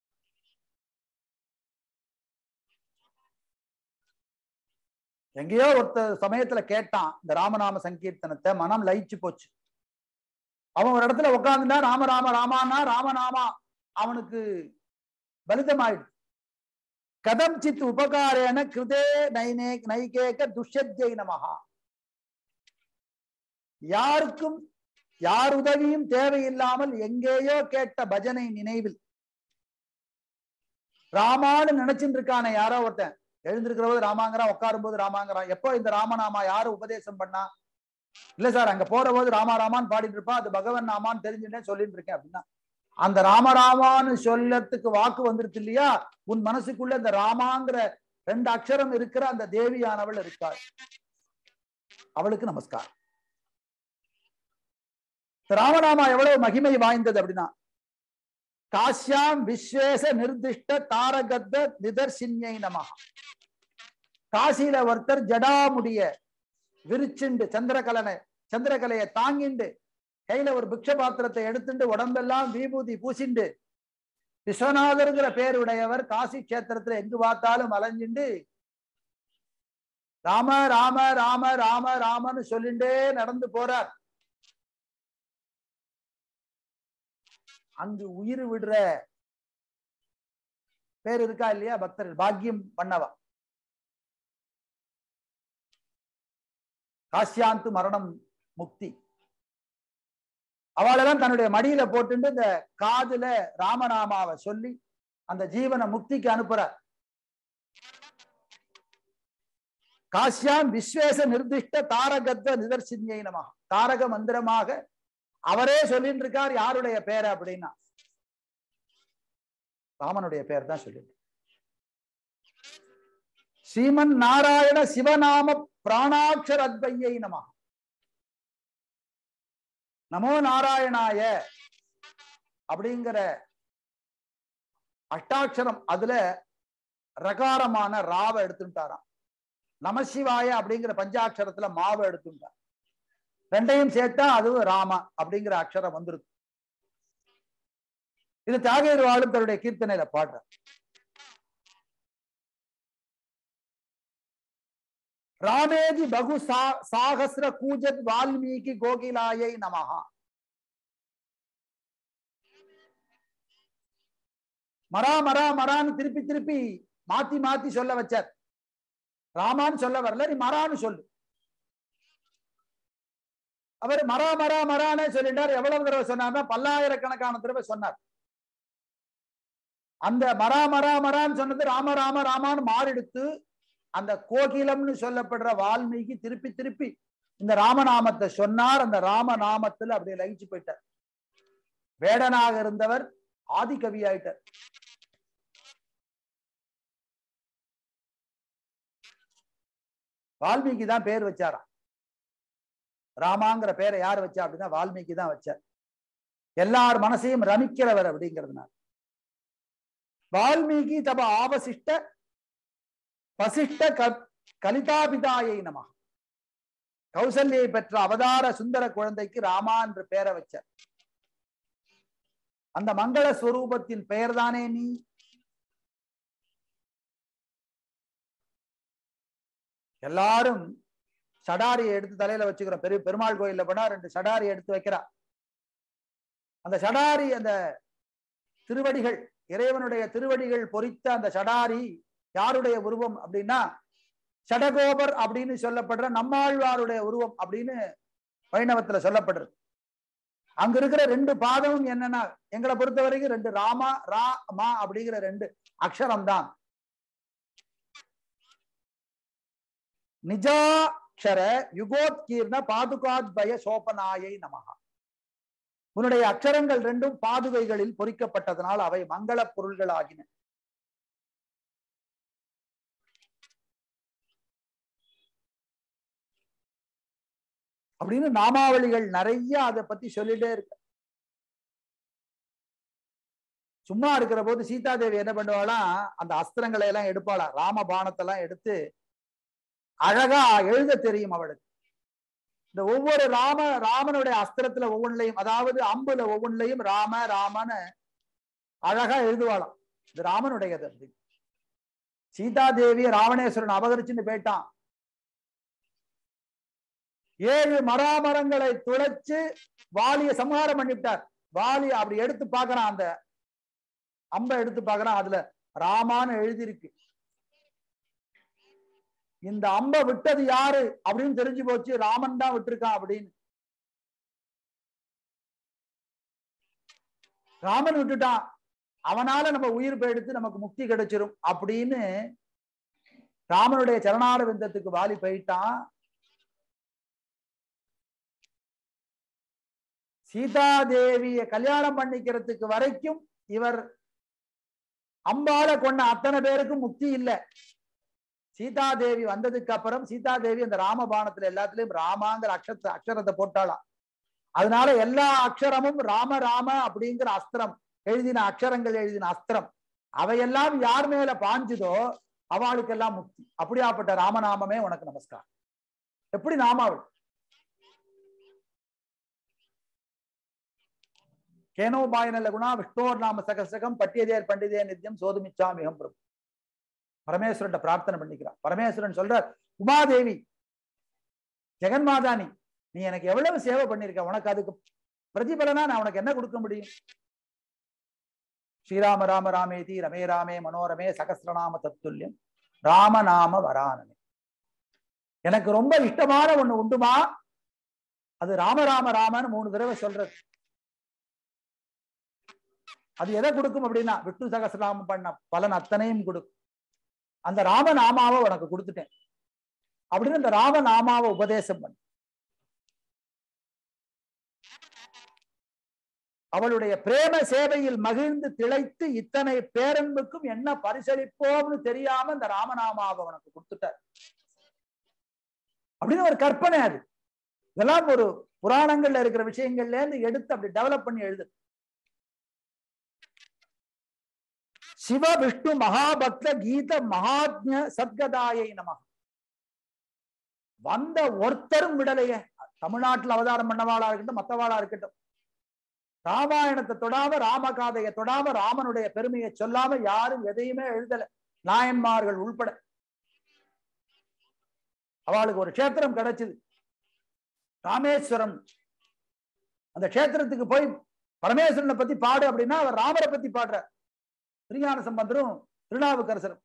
Speaker 1: எங்கேயோ ஒருத்த சமயத்துல கேட்டான் இந்த ராமநாம சங்கீர்த்தனத்தை மனம் லயிச்சு போச்சு அவன் ஒரு இடத்துல உட்காந்துட்டா ராம ராம ராமானா ராமநாமா அவனுக்கு பலிதமாயிடுச்சு கதம் சித் உபகாரேன கிருதே நைனே நைகேக துஷ்யத்யை நமகா யாருக்கும் யார் உதவியும் தேவையில்லாமல் எங்கேயோ கேட்ட பஜனை நினைவில் ராமான்னு நினைச்சுட்டு இருக்கானே யாரோ ஒருத்தன் எழுந்திருக்கிற போது ராமாங்கிறான் உட்காரும் போது ராமாங்கிறான் எப்போ இந்த ராமநாமா யாரு உபதேசம் பண்ணா இல்ல சார் அங்க போற போது ராமா ராமான்னு பாடிட்டு இருப்பான் அது பகவன் நாமான்னு தெரிஞ்சுட்டேன் சொல்லிட்டு இருக்கேன் அப்படின்னா அந்த ராமராமான்னு சொல்லத்துக்கு வாக்கு வந்துருச்சு இல்லையா உன் மனசுக்குள்ள இந்த ராமாங்கிற ரெண்டு அக்ஷரம் இருக்கிற அந்த தேவியானவள் இருக்காள் அவளுக்கு நமஸ்காரம் இந்த ராமநாமா எவ்வளவு மகிமை வாய்ந்தது அப்படின்னா காஷ்யாம் விஸ்வேச நிர்திஷ்ட தாரகத்த நிதர்சின்யை நம காசியில ஒருத்தர் ஜடாமுடிய விரிச்சுண்டு சந்திரகலனை சந்திரகலையை தாங்கிண்டு கையில ஒரு பிக்ஷ பாத்திரத்தை எடுத்துட்டு உடம்பெல்லாம் விபூதி பூசிண்டு விஸ்வநாதருங்கிற பேருடையவர் காசி கஷேத்திரத்துல எங்கு பார்த்தாலும் அலைஞ்சுண்டு ராம ராம ராம ராம ராமன்னு சொல்லிண்டே நடந்து போறார் அங்கு உயிர் விடுற பேர் இருக்கா இல்லையா பக்தர்கள் பாக்கியம் பண்ணவா காசியாந்து மரணம் முக்தி அவளெல்லாம் தன்னுடைய மடியில போட்டுட்டு இந்த காதுல ராமநாமாவை சொல்லி அந்த ஜீவனை முக்திக்கு அனுப்புறார் காசியாம் விஸ்வேச நிர்திஷ்ட தாரகத்வ நிதர்சினியை நம தாரக மந்திரமாக அவரே சொல்லிட்டு இருக்கார் யாருடைய பேர் அப்படின்னா ராமனுடைய பேர் தான் சொல்லி ஸ்ரீமன் நாராயண சிவநாம பிராணாட்சர அத்வையை நம நமோ நாராயணாய அப்படிங்கிற அஷ்டாட்சரம் அதுல ரகாரமான ராவை எடுத்துட்டாராம் நமசிவாய அப்படிங்கிற பஞ்சாட்சரத்துல மாவை எடுத்துட்டார் ரெண்டையும் சேர்த்தா அதுவும் ராமா அப்படிங்கிற அக்ஷரம் வந்துருக்கு இது தியாகேர் வாழும் தன்னுடைய கீர்த்தனையில பாடுற ராமேதி பகு சா சாகசிர கூஜத் வால்மீகி கோகிலாயை நமஹா மரா மரா மரான்னு திருப்பி திருப்பி மாத்தி மாத்தி சொல்ல வச்சார் ராமான்னு சொல்ல வரல நீ மரான்னு சொல்லு அவர் மரா மரா மரானே சொல்லிட்டார் எவ்வளவு தடவை சொன்னார்னா பல்லாயிரக்கணக்கான தடவை சொன்னார் அந்த மரா மரா மரான்னு சொன்னது ராம ராம ராமான்னு மாறிடுத்து அந்த கோகிலம்னு சொல்லப்படுற வால்மீகி திருப்பி திருப்பி இந்த ராமநாமத்தை சொன்னார் அந்த ராமநாமத்துல அப்படியே லயிச்சு போயிட்டார் வேடனாக இருந்தவர் ஆதி கவி ஆயிட்டார் வால்மீகி தான் பேர் வச்சாராம் ராமாங்கிற பேரை யார் வச்சா அப்படின்னா வால்மீகி தான் வச்சார் எல்லார் மனசையும் ரமிக்கிறவர் அப்படிங்கிறதுனால வால்மீகி தப ஆவசிஷ்ட பசிஷ்ட கலிதாபிதாயை நம கௌசல்யை பெற்ற அவதார சுந்தர குழந்தைக்கு ராமா என்று பெயரை வச்சார் அந்த மங்கள ஸ்வரூபத்தின் பெயர் தானே நீ எல்லாரும் சடாரியை எடுத்து தலையில வச்சுக்கிறோம் பெரிய பெருமாள் கோயில்ல போனா ரெண்டு சடாரி எடுத்து வைக்கிறா அந்த சடாரி அந்த திருவடிகள் இறைவனுடைய திருவடிகள் பொறித்த அந்த சடாரி யாருடைய உருவம் அப்படின்னா சடகோபர் அப்படின்னு சொல்லப்படுற நம்மாழ்வாருடைய உருவம் அப்படின்னு வைணவத்துல சொல்லப்படுறது அங்க இருக்கிற ரெண்டு பாதமும் என்னன்னா எங்களை பொறுத்த வரைக்கும் ரெண்டு ராமா ரா மா அப்படிங்கிற ரெண்டு அக்ஷரம் தான் நிஜாட்சர யுகோத்கீர்ண பாதுகாத்பய சோபனாயை நமகா உன்னுடைய அக்ஷரங்கள் ரெண்டும் பாதுகைகளில் பொறிக்கப்பட்டதனால் அவை மங்கள பொருள்கள் ஆகின அப்படின்னு நாமாவளிகள் நிறைய அதை பத்தி சொல்லிட்டே இருக்கு சும்மா இருக்கிற போது சீதாதேவி என்ன பண்ணுவாளாம் அந்த அஸ்திரங்களை எல்லாம் எடுப்பாளா ராம பானத்தெல்லாம் எடுத்து அழகா எழுத தெரியும் அவளுக்கு இந்த ஒவ்வொரு ராம ராமனுடைய அஸ்திரத்துல ஒவ்வொன்றிலையும் அதாவது அம்புல ஒவ்வொன்றிலையும் ராம ராமன்னு அழகா எழுதுவாளாம் இது ராமனுடையது அப்படி சீதாதேவி ராவணேஸ்வரன் அபகரிச்சுன்னு போயிட்டான் ஏழு மராமரங்களை துளைச்சு வாலிய சம்ஹாரம் பண்ணிவிட்டார் வாலி அப்படி எடுத்து பாக்குறான் அந்த அம்ப எடுத்து பாக்குறான் அதுல ராமான்னு எழுதியிருக்கு இந்த அம்ப விட்டது யாரு அப்படின்னு தெரிஞ்சு போச்சு ராமன் தான் விட்டுருக்கான் அப்படின்னு ராமன் விட்டுட்டான் அவனால நம்ம உயிர் போயிடுத்து நமக்கு முக்தி கிடைச்சிரும் அப்படின்னு ராமனுடைய சரணார விந்தத்துக்கு வாலி போயிட்டான் சீதாதேவிய கல்யாணம் பண்ணிக்கிறதுக்கு வரைக்கும் இவர் அம்பால கொண்ட அத்தனை பேருக்கும் முக்தி இல்லை சீதாதேவி வந்ததுக்கு அப்புறம் சீதாதேவி அந்த ராமபாணத்துல எல்லாத்துலயும் ராமாங்கிற அக்ஷத்த அக்ஷரத்தை போட்டாளாம் அதனால எல்லா அக்ஷரமும் ராம ராம அப்படிங்கிற அஸ்திரம் எழுதின அக்ஷரங்கள் எழுதின அஸ்திரம் அவையெல்லாம் யார் மேல பாஞ்சுதோ அவளுக்கெல்லாம் முக்தி அப்படியாப்பட்ட ராமநாமமே உனக்கு நமஸ்காரம் எப்படி நாமாவள் கேனோபாயனல்ல குணா விஷ்ணோர் நாம சகசகம் பட்டியதேர் பண்டிதே நித்தியம் சோதுமிச்சாமிகம் பிரபு பரமேஸ்வரன் பிரார்த்தனை பண்ணிக்கிறான் பரமேஸ்வரன் சொல்றார் உமாதேவி ஜெகன்மாதானி நீ எனக்கு எவ்வளவு சேவை பண்ணிருக்க உனக்கு அதுக்கு பிரதிபலனா நான் உனக்கு என்ன கொடுக்க முடியும் ஸ்ரீராம ராம ராமேதி ரமே ராமே மனோரமே சகசிரநாம தத்துல்யம் ராமநாம வரானமே எனக்கு ரொம்ப இஷ்டமான ஒண்ணு உண்டுமா அது ராம ராம ராமன்னு மூணு தடவை சொல்றது அது எதை கொடுக்கும் அப்படின்னா விஷ்ணு சகசிரநாமம் பண்ண பலன் அத்தனையும் கொடுக்கும் அந்த ராமநாமாவை உனக்கு கொடுத்துட்டேன் அப்படின்னு அந்த ராமநாமாவை உபதேசம் பண்ண அவளுடைய பிரேம சேவையில் மகிழ்ந்து திளைத்து இத்தனை பேரன்புக்கும் என்ன பரிசளிப்போம்னு தெரியாம இந்த ராமநாமாவை உனக்கு கொடுத்துட்டார் அப்படின்னு ஒரு கற்பனை அது இதெல்லாம் ஒரு புராணங்கள்ல இருக்கிற விஷயங்கள்ல இருந்து எடுத்து அப்படி டெவலப் பண்ணி எழுது சிவ விஷ்ணு மகாபக்த கீத மகாத்மிய சத்கதாயை நம வந்த ஒருத்தரும் விடலையே தமிழ்நாட்டில் அவதாரம் பண்ணவாளா இருக்கட்டும் மத்தவாளா இருக்கட்டும் ராமாயணத்தை தொடாம ராமகாதையை தொடாம ராமனுடைய பெருமையை சொல்லாம யாரும் எதையுமே எழுதல நாயன்மார்கள் உள்பட அவளுக்கு ஒரு கஷேத்திரம் கிடைச்சது ராமேஸ்வரம் அந்த கஷேத்திரத்துக்கு போய் பரமேஸ்வரனை பத்தி பாடு அப்படின்னா அவர் ராமரை பத்தி பாடுறார் திருஞான சம்பந்தரும் திருநாவுக்கரசரும்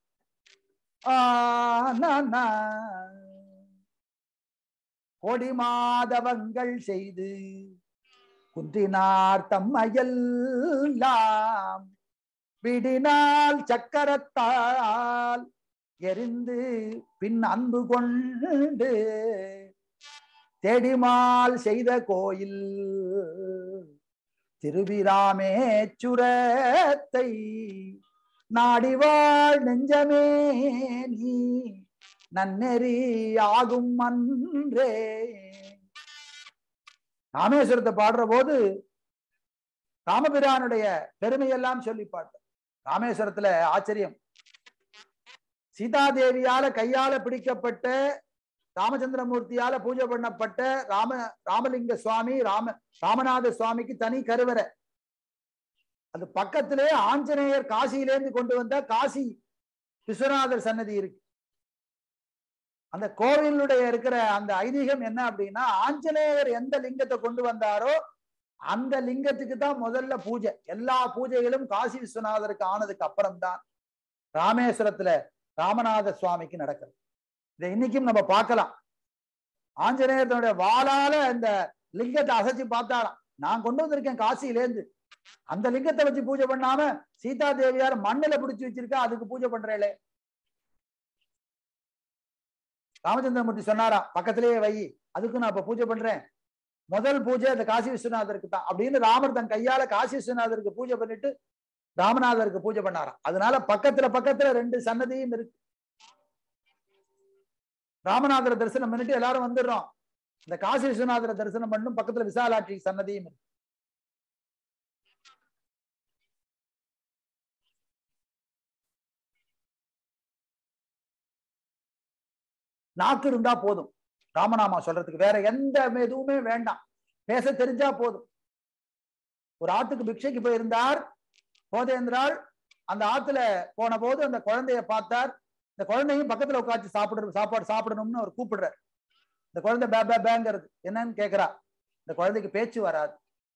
Speaker 1: கொடி மாதவங்கள் செய்து குன்றினார் தம்மையெல்லாம் விடினால் சக்கரத்தால் எரிந்து பின் அன்பு கொண்டு தேடிமால் செய்த கோயில் திருவிராமேச்சுரத்தை நாடிவாழ் நெஞ்சமே நீ நன்னெறி ஆகும் அன்றே ராமேஸ்வரத்தை பாடுற போது ராமபிரானுடைய பெருமையெல்லாம் சொல்லி பாட்ட ராமேஸ்வரத்துல ஆச்சரியம் சீதாதேவியால கையால பிடிக்கப்பட்ட ராமச்சந்திரமூர்த்தியால பூஜை பண்ணப்பட்ட ராம ராமலிங்க சுவாமி ராம ராமநாத சுவாமிக்கு தனி கருவறை அது பக்கத்திலே ஆஞ்சநேயர் காசியிலேருந்து கொண்டு வந்த காசி விஸ்வநாதர் சன்னதி இருக்கு அந்த கோவிலுடைய இருக்கிற அந்த ஐதீகம் என்ன அப்படின்னா ஆஞ்சநேயர் எந்த லிங்கத்தை கொண்டு வந்தாரோ அந்த லிங்கத்துக்கு தான் முதல்ல பூஜை எல்லா பூஜைகளும் காசி விஸ்வநாதருக்கு ஆனதுக்கு அப்புறம்தான் ராமேஸ்வரத்துல ராமநாத சுவாமிக்கு நடக்கிறது இதை இன்னைக்கும் நம்ம பார்க்கலாம் ஆஞ்சநேயர் தன்னுடைய வாளால இந்த லிங்கத்தை அசைச்சு பார்த்தாராம் நான் கொண்டு வந்திருக்கேன் காசியிலேருந்து அந்த லிங்கத்தை வச்சு பூஜை பண்ணாம சீதா தேவியார் மண்ணுல பிடிச்சு வச்சிருக்கா அதுக்கு பூஜை பண்றேளே ராமச்சந்திரமூர்த்தி சொன்னாரா பக்கத்திலேயே வை அதுக்கு நான் இப்ப பூஜை பண்றேன் முதல் பூஜை அந்த காசி விஸ்வநாதருக்கு தான் அப்படின்னு ராமர் தன் கையால காசி விஸ்வநாதருக்கு பூஜை பண்ணிட்டு ராமநாதருக்கு பூஜை பண்ணாராம் அதனால பக்கத்துல பக்கத்துல ரெண்டு சன்னதியும் இருக்கு ராமநாதர தரிசனம் பண்ணிட்டு எல்லாரும் வந்துடுறோம் இந்த காசி விஸ்வநாதர தரிசனம் பண்ணும் பக்கத்துல விசாலாட்சி சன்னதியும் இருக்கு நாக்கு இருந்தா போதும் ராமநாமா சொல்றதுக்கு வேற எந்த எதுவுமே வேண்டாம் பேச தெரிஞ்சா போதும் ஒரு ஆத்துக்கு பிக்ஷைக்கு போயிருந்தார் போதேந்திரால் அந்த ஆத்துல போன போது அந்த குழந்தைய பார்த்தார் இந்த குழந்தையும் பக்கத்துல உட்காந்து சாப்பிடுற சாப்பாடு சாப்பிடணும்னு அவர் கூப்பிடுறார் இந்த குழந்தை பே பே பேங்கிறது என்னன்னு கேக்குறா இந்த குழந்தைக்கு பேச்சு வராது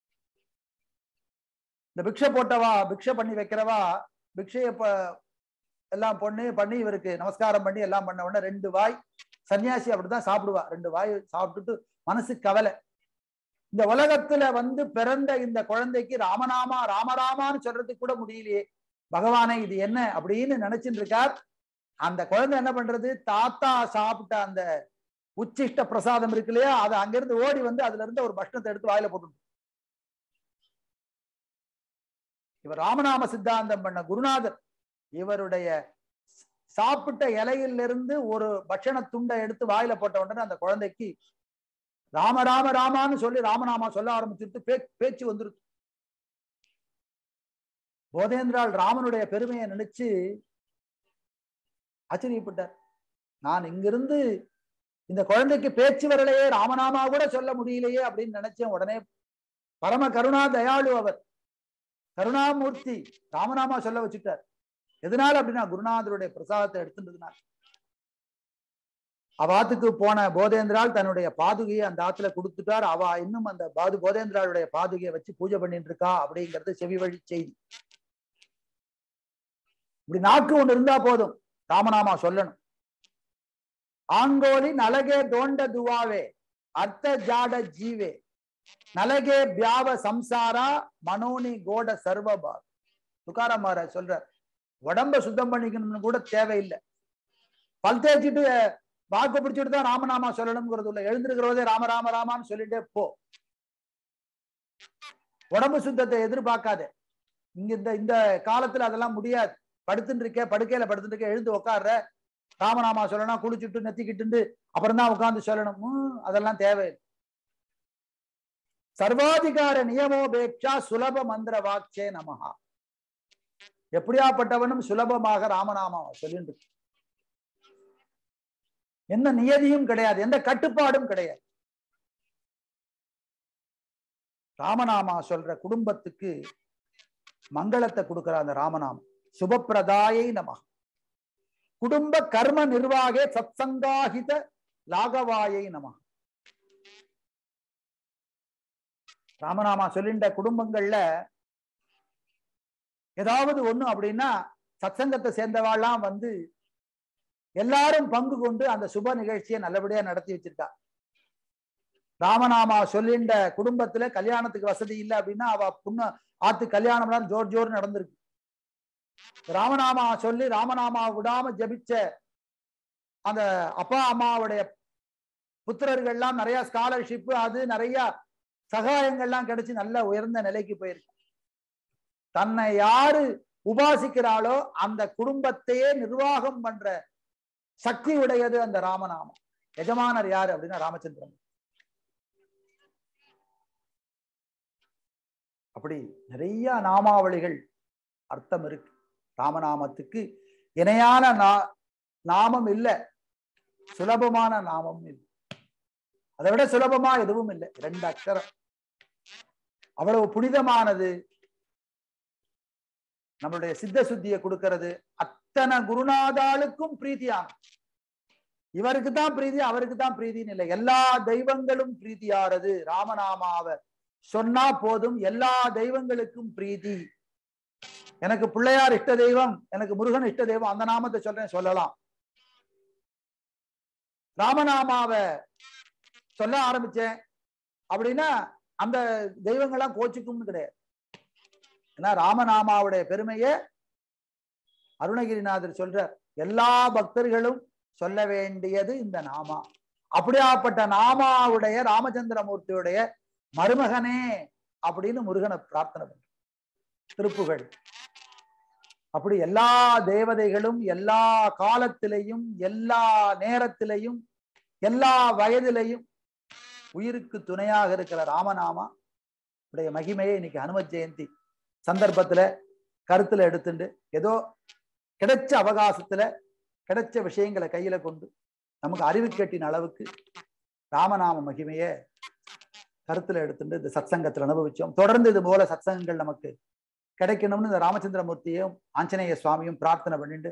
Speaker 1: இந்த பிக்ஷை போட்டவா பிக்ஷை பண்ணி வைக்கிறவா பிக்ஷைய எல்லாம் பொண்ணு பண்ணி இவருக்கு நமஸ்காரம் பண்ணி எல்லாம் பண்ண உடனே ரெண்டு வாய் சன்னியாசி அப்படிதான் சாப்பிடுவா ரெண்டு வாய் சாப்பிட்டுட்டு மனசு கவலை இந்த உலகத்துல வந்து பிறந்த இந்த குழந்தைக்கு ராமநாமா ராமராமான்னு சொல்றதுக்கு கூட முடியலையே பகவானை இது என்ன அப்படின்னு நினைச்சிட்டு இருக்கார் அந்த குழந்தை என்ன பண்றது தாத்தா சாப்பிட்ட அந்த உச்சிஷ்ட பிரசாதம் இருக்கு இல்லையா அதை அங்கிருந்து ஓடி வந்து அதுல இருந்து ஒரு பஷ்ணத்தை எடுத்து வாயில போட்டு இவர் ராமநாம சித்தாந்தம் பண்ண குருநாதர் இவருடைய சாப்பிட்ட இலையிலிருந்து ஒரு பட்சண துண்டை எடுத்து வாயில போட்ட உடனே அந்த குழந்தைக்கு ராம ராம ராமான்னு சொல்லி ராமநாமா சொல்ல ஆரம்பிச்சுட்டு பே பேச்சு வந்துருச்சு போதேந்திரால் ராமனுடைய பெருமையை நினைச்சு ஆச்சரியப்பட்டார் நான் இங்கிருந்து இந்த குழந்தைக்கு பேச்சு வரலையே ராமநாமா கூட சொல்ல முடியலையே அப்படின்னு நினைச்சேன் உடனே பரம கருணா தயாளு அவர் கருணாமூர்த்தி ராமநாமா சொல்ல வச்சுட்டார் எதனால அப்படின்னா குருநாதருடைய பிரசாதத்தை எடுத்துட்டதுனால அவாத்துக்கு போன போதேந்திரால் தன்னுடைய பாதுகையை அந்த ஆத்துல கொடுத்துட்டார் அவ இன்னும் அந்த பாது போதேந்திராளுடைய பாதுகையை வச்சு பூஜை பண்ணிட்டு இருக்கா அப்படிங்கிறது செவி வழி செய்தி இப்படி நாக்கு ஒண்ணு இருந்தா போதும் ராமநாமா சொல்லணும் ஆங்கோலி நலகே தோண்ட துவாவே அர்த்த ஜாட ஜீவே நலகே பியாவ சம்சாரா மனோனி கோட சர்வபா துக்காராமார சொல்ற உடம்ப சுத்தம் பண்ணிக்கணும்னு கூட தேவையில்லை பல் தேய்ச்சிட்டு வாக்கு பிடிச்சிட்டு தான் ராமநாமா சொல்லணுங்கிறது இல்ல எழுந்திருக்கிறதே ராம ராம ராமான்னு சொல்லிட்டே போ உடம்பு சுத்தத்தை எதிர்பார்க்காத இங்க இந்த இந்த காலத்துல அதெல்லாம் முடியாது படுத்துட்டு இருக்க படுக்கையில படுத்துட்டு இருக்க எழுந்து உட்காடுற ராமநாமா சொல்லணும் குளிச்சுட்டு நெத்திக்கிட்டு அப்புறம் தான் உட்கார்ந்து சொல்லணும் ஹம், அதெல்லாம் தேவையில்லை சர்வாதிகார நியமோபேட்சா சுலப மந்திர வாக்சே நமஹா எப்படியாப்பட்டவனும் சுலபமாக ராமநாமாவை சொல்லிட்டு இருக்கு. எந்த நியதியும் கிடையாது எந்த கட்டுப்பாடும் கிடையாது ராமநாமா சொல்ற குடும்பத்துக்கு மங்களத்தை கொடுக்கிற அந்த ராமநாமம் சுபப்பிரதாயை நம குடும்ப கர்ம நிர்வாகே சத்சங்காகித லாகவாயை நம ராமநாமா சொல்லின்ற குடும்பங்கள்ல ஏதாவது ஒண்ணு அப்படின்னா சத்சங்கத்தை சேர்ந்தவாள்லாம் வந்து எல்லாரும் பங்கு கொண்டு அந்த சுப நிகழ்ச்சியை நல்லபடியா நடத்தி வச்சிருக்கா ராமநாமா சொல்லின்ற குடும்பத்துல கல்யாணத்துக்கு வசதி இல்லை அப்படின்னா அவ புண்ண ஆத்து கல்யாணம்லாம் ஜோர் ஜோர் நடந்திருக்கு ராமநாமா சொல்லி ராமநாமா விடாம ஜபிச்ச அந்த அப்பா அம்மாவுடைய புத்திரர்கள்லாம் நிறைய ஸ்காலர்ஷிப் அது நிறைய சகாயங்கள்லாம் கிடைச்சு நல்ல உயர்ந்த நிலைக்கு போயிருக்கு தன்னை யாரு உபாசிக்கிறாளோ அந்த குடும்பத்தையே நிர்வாகம் பண்ற சக்தி உடையது அந்த ராமநாமம் எஜமானர் யாரு அப்படின்னா ராமச்சந்திரன் அப்படி நிறைய நாமாவளிகள் அர்த்தம் இருக்கு ராமநாமத்துக்கு இணையான நா- நாமம் இல்லை சுலபமான நாமம் இல்லை அதை விட சுலபமா எதுவும் இல்லை ரெண்டு அக்ஷரம் அவ்வளவு புனிதமானது நம்மளுடைய சித்த சுத்தியை கொடுக்கிறது அத்தனை குருநாதாளுக்கும் பிரீத்தியான இவருக்கு தான் பிரீதி அவருக்கு தான் பிரீதின்னு இல்லை எல்லா தெய்வங்களும் பிரீத்தியாறது ராமநாமாவை சொன்னா போதும் எல்லா தெய்வங்களுக்கும் பிரீதி எனக்கு பிள்ளையார் இஷ்ட தெய்வம் எனக்கு முருகன் இஷ்ட தெய்வம் அந்த நாமத்தை சொல்றேன் சொல்லலாம் ராமநாமாவை சொல்ல ஆரம்பிச்சேன் அப்படின்னா அந்த தெய்வங்கள்லாம் கோச்சுக்கும்னு கிடையாது ஏன்னா ராமநாமாவுடைய பெருமையை அருணகிரிநாதர் சொல்றார் எல்லா பக்தர்களும் சொல்ல வேண்டியது இந்த நாமா அப்படியாப்பட்ட நாமாவுடைய ராமச்சந்திரமூர்த்தியுடைய மருமகனே அப்படின்னு முருகனை பிரார்த்தனை பண்ற திருப்புகழ் அப்படி எல்லா தேவதைகளும் எல்லா காலத்திலையும் எல்லா நேரத்திலையும் எல்லா வயதிலையும் உயிருக்கு துணையாக இருக்கிற ராமநாமா உடைய மகிமையை இன்னைக்கு ஹனுமத் ஜெயந்தி சந்தர்ப்பத்துல கருத்துல எடுத்துண்டு ஏதோ கிடைச்ச அவகாசத்துல கிடைச்ச விஷயங்களை கையில கொண்டு நமக்கு அறிவு கேட்டின அளவுக்கு ராமநாம மகிமைய கருத்துல எடுத்துட்டு இந்த சத்சங்கத்துல அனுபவிச்சோம் தொடர்ந்து இது போல சத்சங்கங்கள் நமக்கு கிடைக்கணும்னு இந்த ராமச்சந்திரமூர்த்தியும் ஆஞ்சநேய சுவாமியும் பிரார்த்தனை பண்ணிட்டு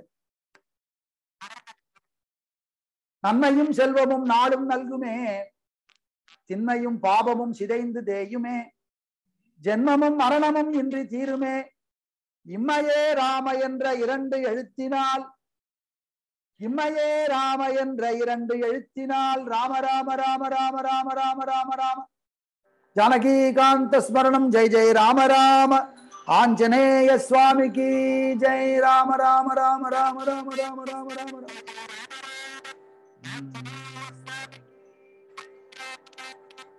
Speaker 1: நன்மையும் செல்வமும் நாளும் நல்குமே திண்மையும் பாபமும் சிதைந்து தேயுமே ஜென்மமும் மரணமும் இன்றி தீருமே இம்மையே ராம என்ற இரண்டு எழுத்தினால் இம்மையே ராம என்ற இரண்டு எழுத்தினால் ராம ராம ராம ராம ராம ராம ராம ராம जानकीकांत स्मरणम जय जय राम राम आंजनेय स्वामी की जय राम राम राम राम राम राम राम राम राम